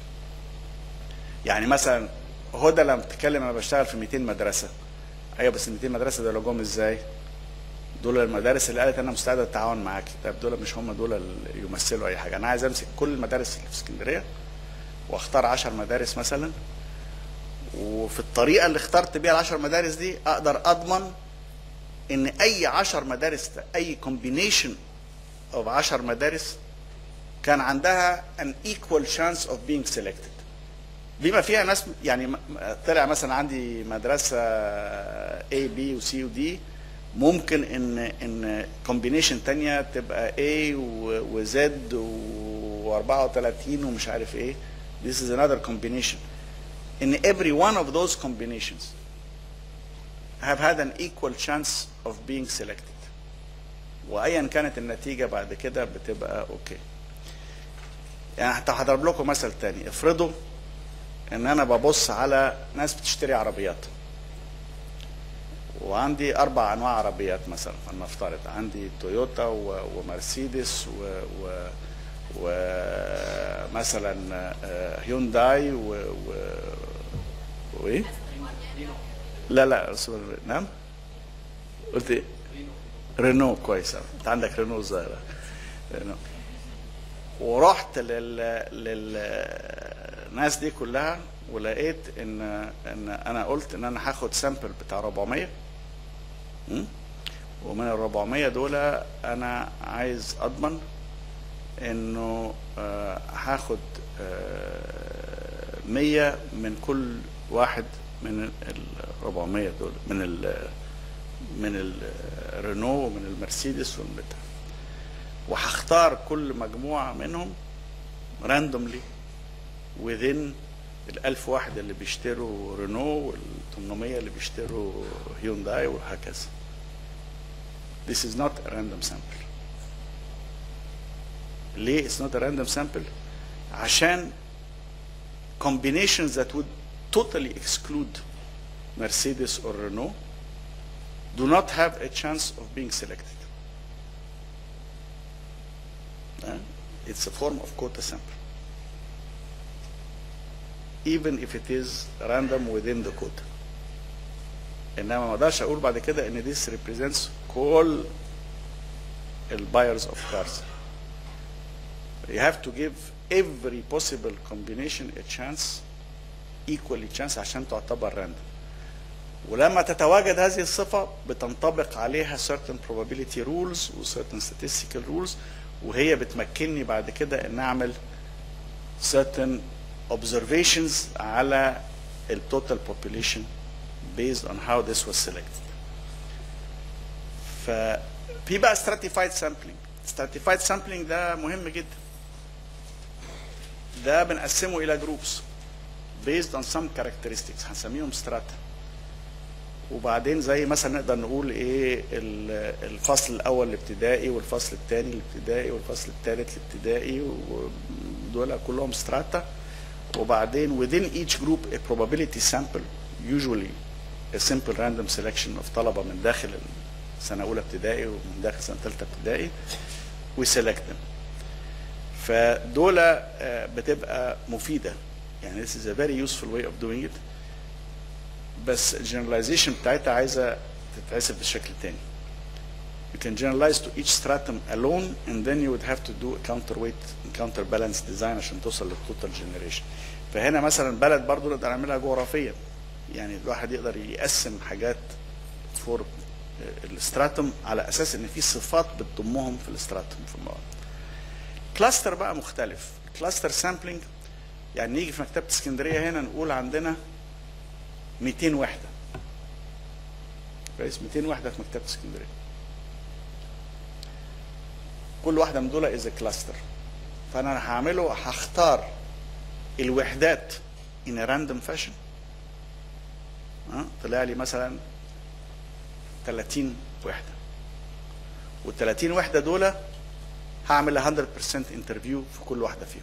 يعني مثلا هدى لما بتتكلم انا بشتغل في 200 مدرسه ايوه بس ال 200 مدرسه دول جم ازاي؟ دول المدارس اللي قالت انا مستعده اتعاون معاكي طب دول مش هم دول اللي يمثلوا اي حاجه انا عايز امسك كل المدارس اللي في اسكندريه واختار 10 مدارس مثلا وفي الطريقه اللي اخترت بيها ال 10 مدارس دي اقدر اضمن ان اي 10 مدارس اي كومبينيشن اوف 10 مدارس كان عندها an equal chance of being selected بما فيها ناس يعني م- م- طلع مثلا عندي مدرسه A B و C و D ممكن ان ان كومبينيشن تانية تبقى A و و Z و 34 ومش عارف ايه this is another combination in every one of those combinations have had an equal chance of being selected وايا كانت النتيجه بعد كده بتبقى اوكي يعني حتى هضرب لكم مثل تاني افرضوا ان انا ببص على ناس بتشتري عربيات وعندي اربع انواع عربيات مثلا فلنفترض عندي تويوتا و- ومرسيدس و, و ومثلا آه، هيونداي و, و... وايه؟ لا لا اسمه- نعم قلت ايه؟ رينو كويس أوي. انت عندك رينو صغيره رينو ورحت لل للناس دي كلها ولقيت ان ان انا قلت ان انا هاخد سامبل بتاع 400 م? ومن ال 400 دول انا عايز اضمن انه آه، هاخد آه، 100 من كل واحد من ال 400 دول من ال من الرينو ومن المرسيدس ومن بتاع وهختار كل مجموعة منهم راندوملي within ال 1000 واحد اللي بيشتروا رينو وال 800 اللي بيشتروا هيونداي وهكذا. This is not a random sample. ليه it's not a random sample؟ عشان combinations that would totally exclude Mercedes or Renault do not have a chance of being selected. Uh, it's a form of quota sample. Even if it is random within the quota. انما ما اقدرش اقول بعد كده ان this represents كل البايرز of cars. You have to give every possible combination a chance equally chance عشان تعتبر random. ولما تتواجد هذه الصفة بتنطبق عليها certain probability rules و certain statistical rules وهي بتمكنني بعد كده ان اعمل certain observations على ال total population based on how this was selected. ففي بقى stratified sampling. stratified sampling ده مهم جدا. ده بنقسمه الى groups based on some characteristics هنسميهم strata. وبعدين زي مثلا نقدر نقول ايه ال- الفصل الاول الابتدائي والفصل الثاني الابتدائي والفصل الثالث الابتدائي ودول كلهم ستراتا وبعدين within each group a probability sample usually a simple random selection of طلبه من داخل سنه اولى ابتدائي ومن داخل سنه ثالثه ابتدائي we select them فدول آه، بتبقى مفيده يعني this is a very useful way of doing it بس الجنراليزيشن بتاعتها عايزه تتحسب بالشكل التاني. You can generalize to each stratum alone and then you would have to do a counterweight and counterbalance design عشان توصل للتوتال جنريشن. فهنا مثلا بلد برضو نقدر نعملها جغرافيا. يعني الواحد يقدر يقسم حاجات فور الاستراتوم على اساس ان في صفات بتضمهم في الاستراتوم في المواد. كلاستر بقى مختلف. كلاستر سامبلينج يعني نيجي في مكتبه اسكندريه هنا نقول عندنا 200 وحده كويس 200 وحده في مكتبه اسكندريه كل واحده من دول از كلاستر فانا هعمله هختار الوحدات in a random fashion ها طلع لي مثلا 30 وحده وال 30 وحده دول هعمل 100% انترفيو في كل واحده فيهم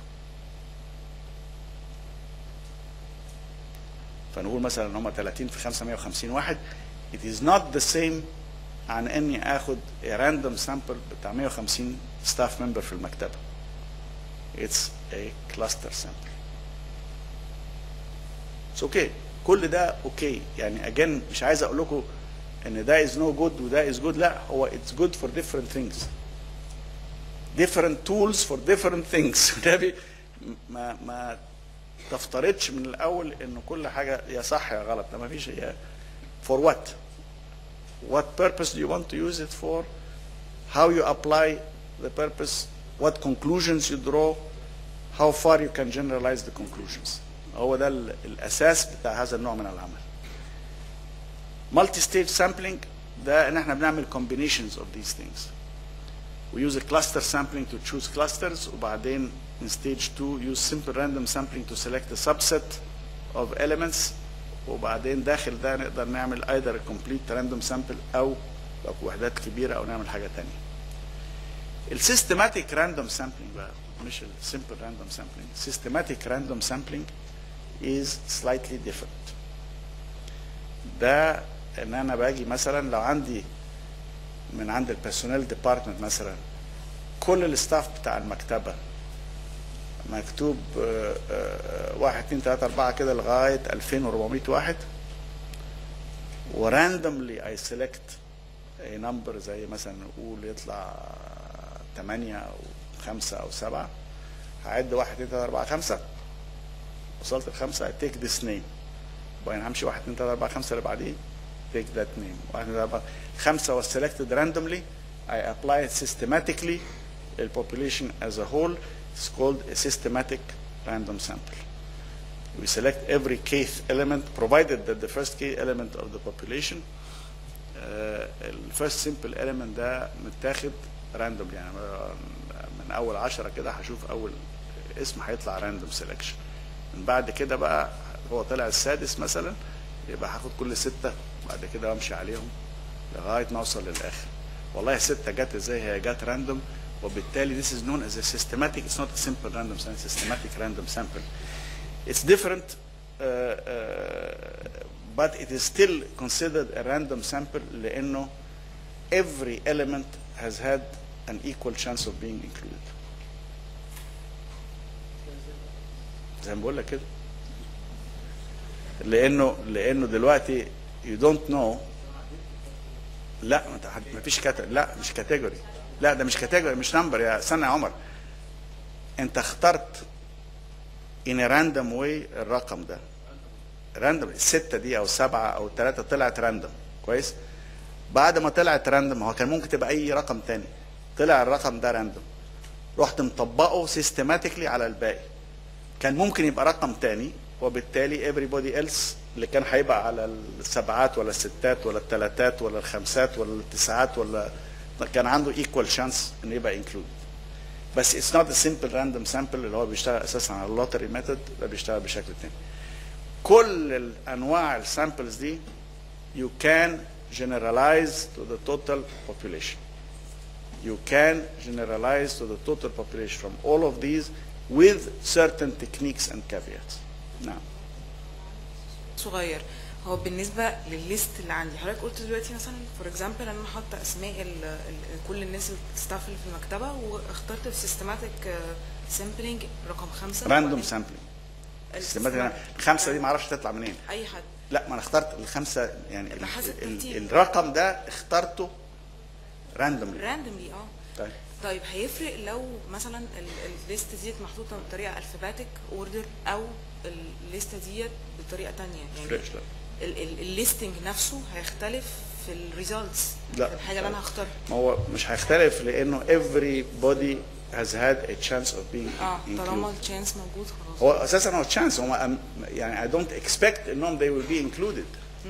فنقول مثلا ان هم 30 في 550 واحد it is not the same عن اني اخد a random sample بتاع 150 staff member في المكتبه it's a cluster sample it's okay كل ده اوكي يعني again مش عايز اقول لكم ان ده is no good وده is good لا هو it's good for different things different tools for different things ده بي ما ما تفترضش من الاول ان كل حاجه يا صح يا غلط ده ما فيش هي for what what purpose do you want to use it for how you apply the purpose what conclusions you draw how far you can generalize the conclusions هو ده ال- الاساس بتاع هذا النوع من العمل multi stage sampling ده ان احنا بنعمل combinations of these things we use a cluster sampling to choose clusters وبعدين in stage 2 use simple random sampling to select a subset of elements وبعدين داخل ده نقدر نعمل either a complete random sample او لو وحدات كبيرة او نعمل حاجة تانية السيستماتيك راندوم سامبلينج بقى مش السمبل راندوم سامبلينج systematic random sampling is slightly different ده ان انا باجي مثلا لو عندي من عند البيرسونيل ديبارتمنت مثلا كل الستاف بتاع المكتبه مكتوب آه، آه، واحد اتنين تلاته اربعه كده لغايه 2400 واحد وراندوملي اي سيلكت اي نمبر زي مثلا نقول يطلع 8 او 5 او 7 هعد 1 2 3 4 5 وصلت الخمسه تيك ذس نيم وبعدين همشي 1 2 3 4 5 اللي بعديه take that name 1 2 3 4 خمسه was selected randomly I apply it systematically the population as a whole it's called a systematic random sample we select every kth element provided that the first k element of the population uh, الفيرست سمبل element ده متاخد راندوم يعني من اول عشرة كده هشوف اول اسم هيطلع راندوم سelection من بعد كده بقى هو طلع السادس مثلا يبقى هاخد كل ستة بعد كده امشي عليهم لغاية ما اوصل للاخر والله ستة جت ازاي هي جت راندوم وبالتالي this is known as a systematic it's not a simple random sample it's a systematic random sample it's different uh, uh, but it is still considered a random sample لانه every element has had an equal chance of being included زي ما بقول لك كده لانه لانه دلوقتي you don't know لا ما انت- ما فيش كاتيجوري لا مش كاتيجوري لا ده مش كاتيجوري مش نمبر يا استنى يا عمر انت اخترت in a random way الرقم ده راندوم الستة دي او السبعة او الثلاثة طلعت راندوم كويس بعد ما طلعت راندوم هو كان ممكن تبقى اي رقم تاني طلع الرقم ده راندوم رحت مطبقه سيستماتيكلي على الباقي كان ممكن يبقى رقم تاني وبالتالي everybody else اللي كان هيبقى على السبعات ولا الستات ولا الثلاثات ولا الخمسات ولا التسعات ولا كان عنده equal chance انه يبقى included بس it's not a simple random sample اللي هو بيشتغل اساسا على اللوتري ميثود ده بيشتغل بشكل تاني كل الانواع السامبلز دي you can generalize to the total population you can generalize to the total population from all of these with certain techniques and caveats نعم صغير هو بالنسبه للليست اللي عندي حضرتك قلت دلوقتي مثلا فور اكزامبل انا حاطه اسماء ال ال كل الناس الستاف اللي في المكتبه واخترت في سيستماتيك سامبلينج رقم خمسه راندوم وبعدين سامبلينج السيستماتيك- الخمسه دي ما اعرفش تطلع منين اي حد لا ما انا اخترت الخمسه يعني ال- بحسب ال- ترتيب. الرقم ده اخترته راندوملي راندوملي اه طيب طيب هيفرق لو مثلا ال- الليست ديت محطوطه بطريقه الفاباتيك اوردر او الليسته ديت بطريقه تانية يعني فريش لا ال- ال- الليستنج نفسه هيختلف في الريزلتس لا. الحاجه اللي انا هختارها ما هو مش هيختلف لانه everybody has had a chance of being اه طالما included الشانس موجود خلاص هو اساسا هو تشانس هو أم- يعني I don't expect انهم they will be included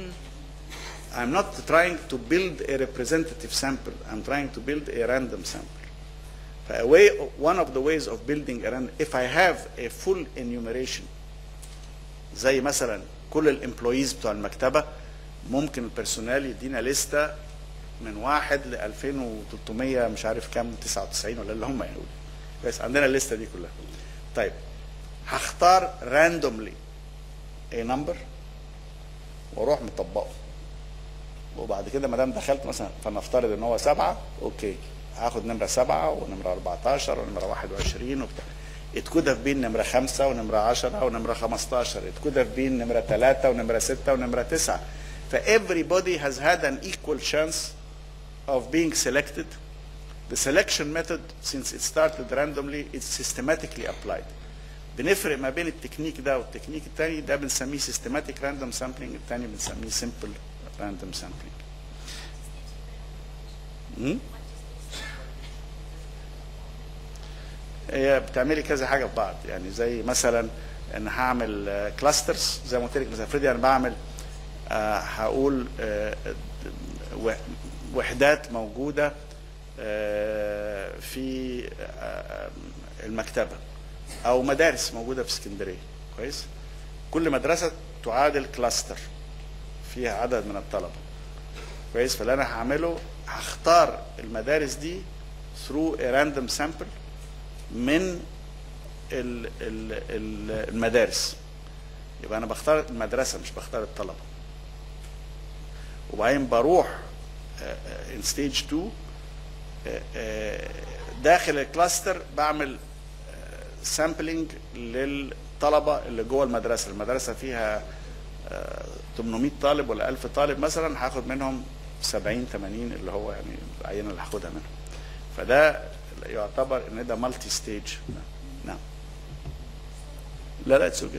I'm not trying to build a representative sample I'm trying to build a random sample A way, one of the ways of building a random if I have a full enumeration زي مثلا كل الامبلويز بتوع المكتبه ممكن البرسونال يدينا لستة من واحد ل 2300 مش عارف كام 99 ولا اللي هم يقولوا بس عندنا الليسته دي كلها طيب هختار راندوملي a number واروح مطبقه وبعد كده ما دام دخلت مثلا فنفترض ان هو سبعه اوكي هاخد نمره سبعه ونمره 14 ونمره 21 وبتاع it could have been نمره خمسه ونمره 10 ونمره 15 it could have been نمره ثلاثه ونمره سته ونمره تسعه ف everybody has had an equal chance of being selected the selection method since it started randomly is systematically applied بنفرق ما بين التكنيك ده والتكنيك الثاني ده بنسميه systematic random sampling الثاني بنسميه simple random sampling مم؟ هي بتعملي كذا حاجه في بعض يعني زي مثلا ان هعمل كلاسترز زي ما قلت لك مثلا افرضي انا بعمل آه، هقول آه، و- وحدات موجوده آه، في آه، المكتبه او مدارس موجوده في اسكندريه كويس كل مدرسه تعادل كلاستر فيها عدد من الطلبه كويس فاللي انا هعمله هختار المدارس دي through a random sample من ال ال ال المدارس يبقى انا بختار المدرسه مش بختار الطلبه وبعدين بروح ان ستيج 2 آه، آه، داخل الكلاستر بعمل سامبلنج للطلبه اللي جوه المدرسه المدرسه فيها آه، 800 طالب ولا 1000 طالب مثلا هاخد منهم 70 80 اللي هو يعني العينه اللي هاخدها منهم فده يعتبر ان ده مالتي ستيج نعم لا لا اتس اوكي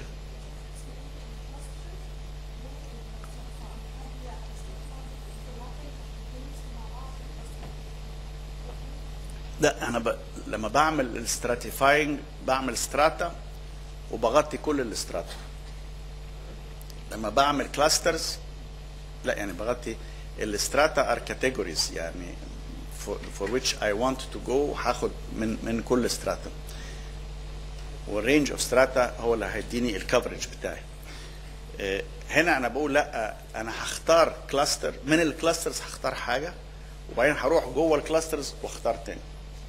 لا انا ب... لما بعمل الستراتيفاينج بعمل ستراتا وبغطي كل الستراتا لما بعمل كلاسترز لا يعني بغطي الستراتا ار كاتيجوريز يعني for, for which I want to go هاخد من من كل ستراتا والرينج اوف ستراتا هو اللي هيديني الكفرج بتاعي آه، هنا انا بقول لا انا هختار كلاستر من الكلاسترز هختار حاجه وبعدين هروح جوه الكلاسترز واختار تاني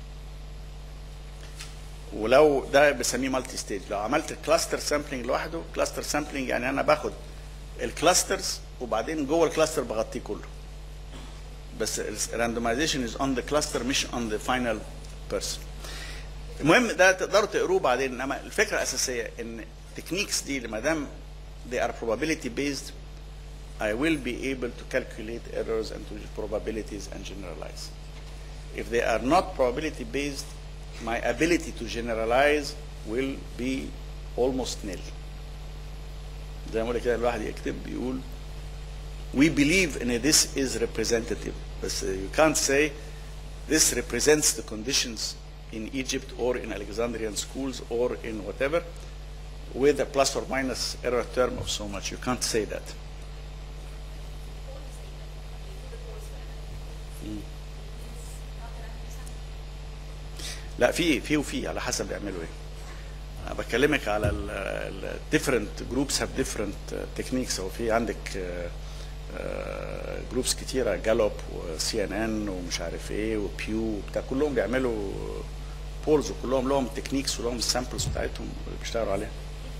ولو ده بسميه مالتي ستيج لو عملت الكلاستر سامبلنج لوحده كلاستر سامبلنج يعني انا باخد الكلاسترز وبعدين جوه الكلاستر بغطيه كله بس الراندمايزيشن از اون ذا كلاستر مش اون ذا فاينل بيرسون المهم ده تقدروا تقروه بعدين انما الفكره الاساسيه ان التكنيكس دي ما دام they are probability based I will be able to calculate errors and to probabilities and generalize. If they are not probability based, my ability to generalize will be almost nil. زي ما بقول كده الواحد يكتب بيقول we believe in this is representative بس you can't say this represents the conditions in Egypt or in Alexandrian schools or in whatever with a plus or minus error term of so much. You can't say that. لا في في وفي على حسب يعملوا ايه انا بكلمك على ال different groups have different uh, techniques هو في عندك جروبس كتيره جالوب وسي ان ان ومش عارف ايه وبيو وبتاع كلهم بيعملوا بولز وكلهم لهم تكنيكس ولهم السامبلز بتاعتهم اللي بيشتغلوا عليها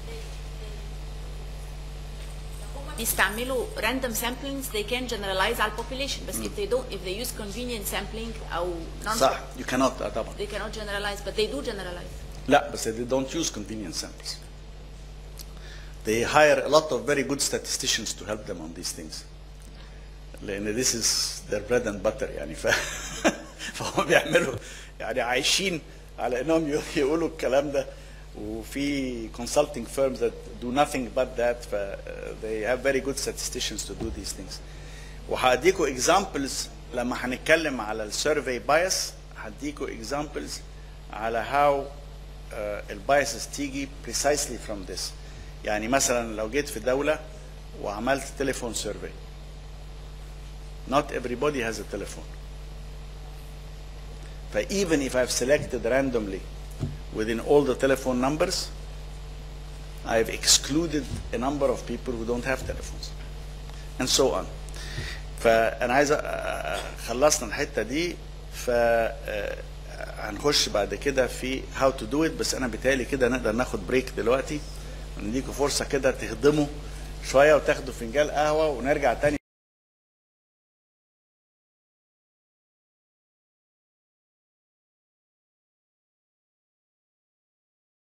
بيستعملوا random samplings they can generalize على population بس if they don't if they use convenient sampling او non صح you cannot آه طبعا they cannot generalize but they do generalize لا بس they don't use convenient samples they hire a lot of very good statisticians to help them on these things لان this is their bread and butter يعني ف... فهم بيعملوا يعني عايشين على انهم ي- يقولوا الكلام ده وفي consulting firms that do nothing but that ف they have very good statisticians to do these things وهديكوا examples لما هنتكلم على السيرفي بايس هديكوا examples على how البايسز تيجي precisely from this يعني مثلا لو جيت في دولة وعملت تليفون سيرفي not everybody has a telephone ف even if I've selected randomly within all the telephone numbers I've excluded a number of people who don't have telephones and so on فانا عايز أ- أ- خلصنا الحته دي ف آه، هنخش بعد كده في هاو تو دو ات بس انا بيتهيألي كده نقدر ناخد بريك دلوقتي نديكوا فرصه كده تهضموا شويه وتاخدوا فنجان قهوه ونرجع تاني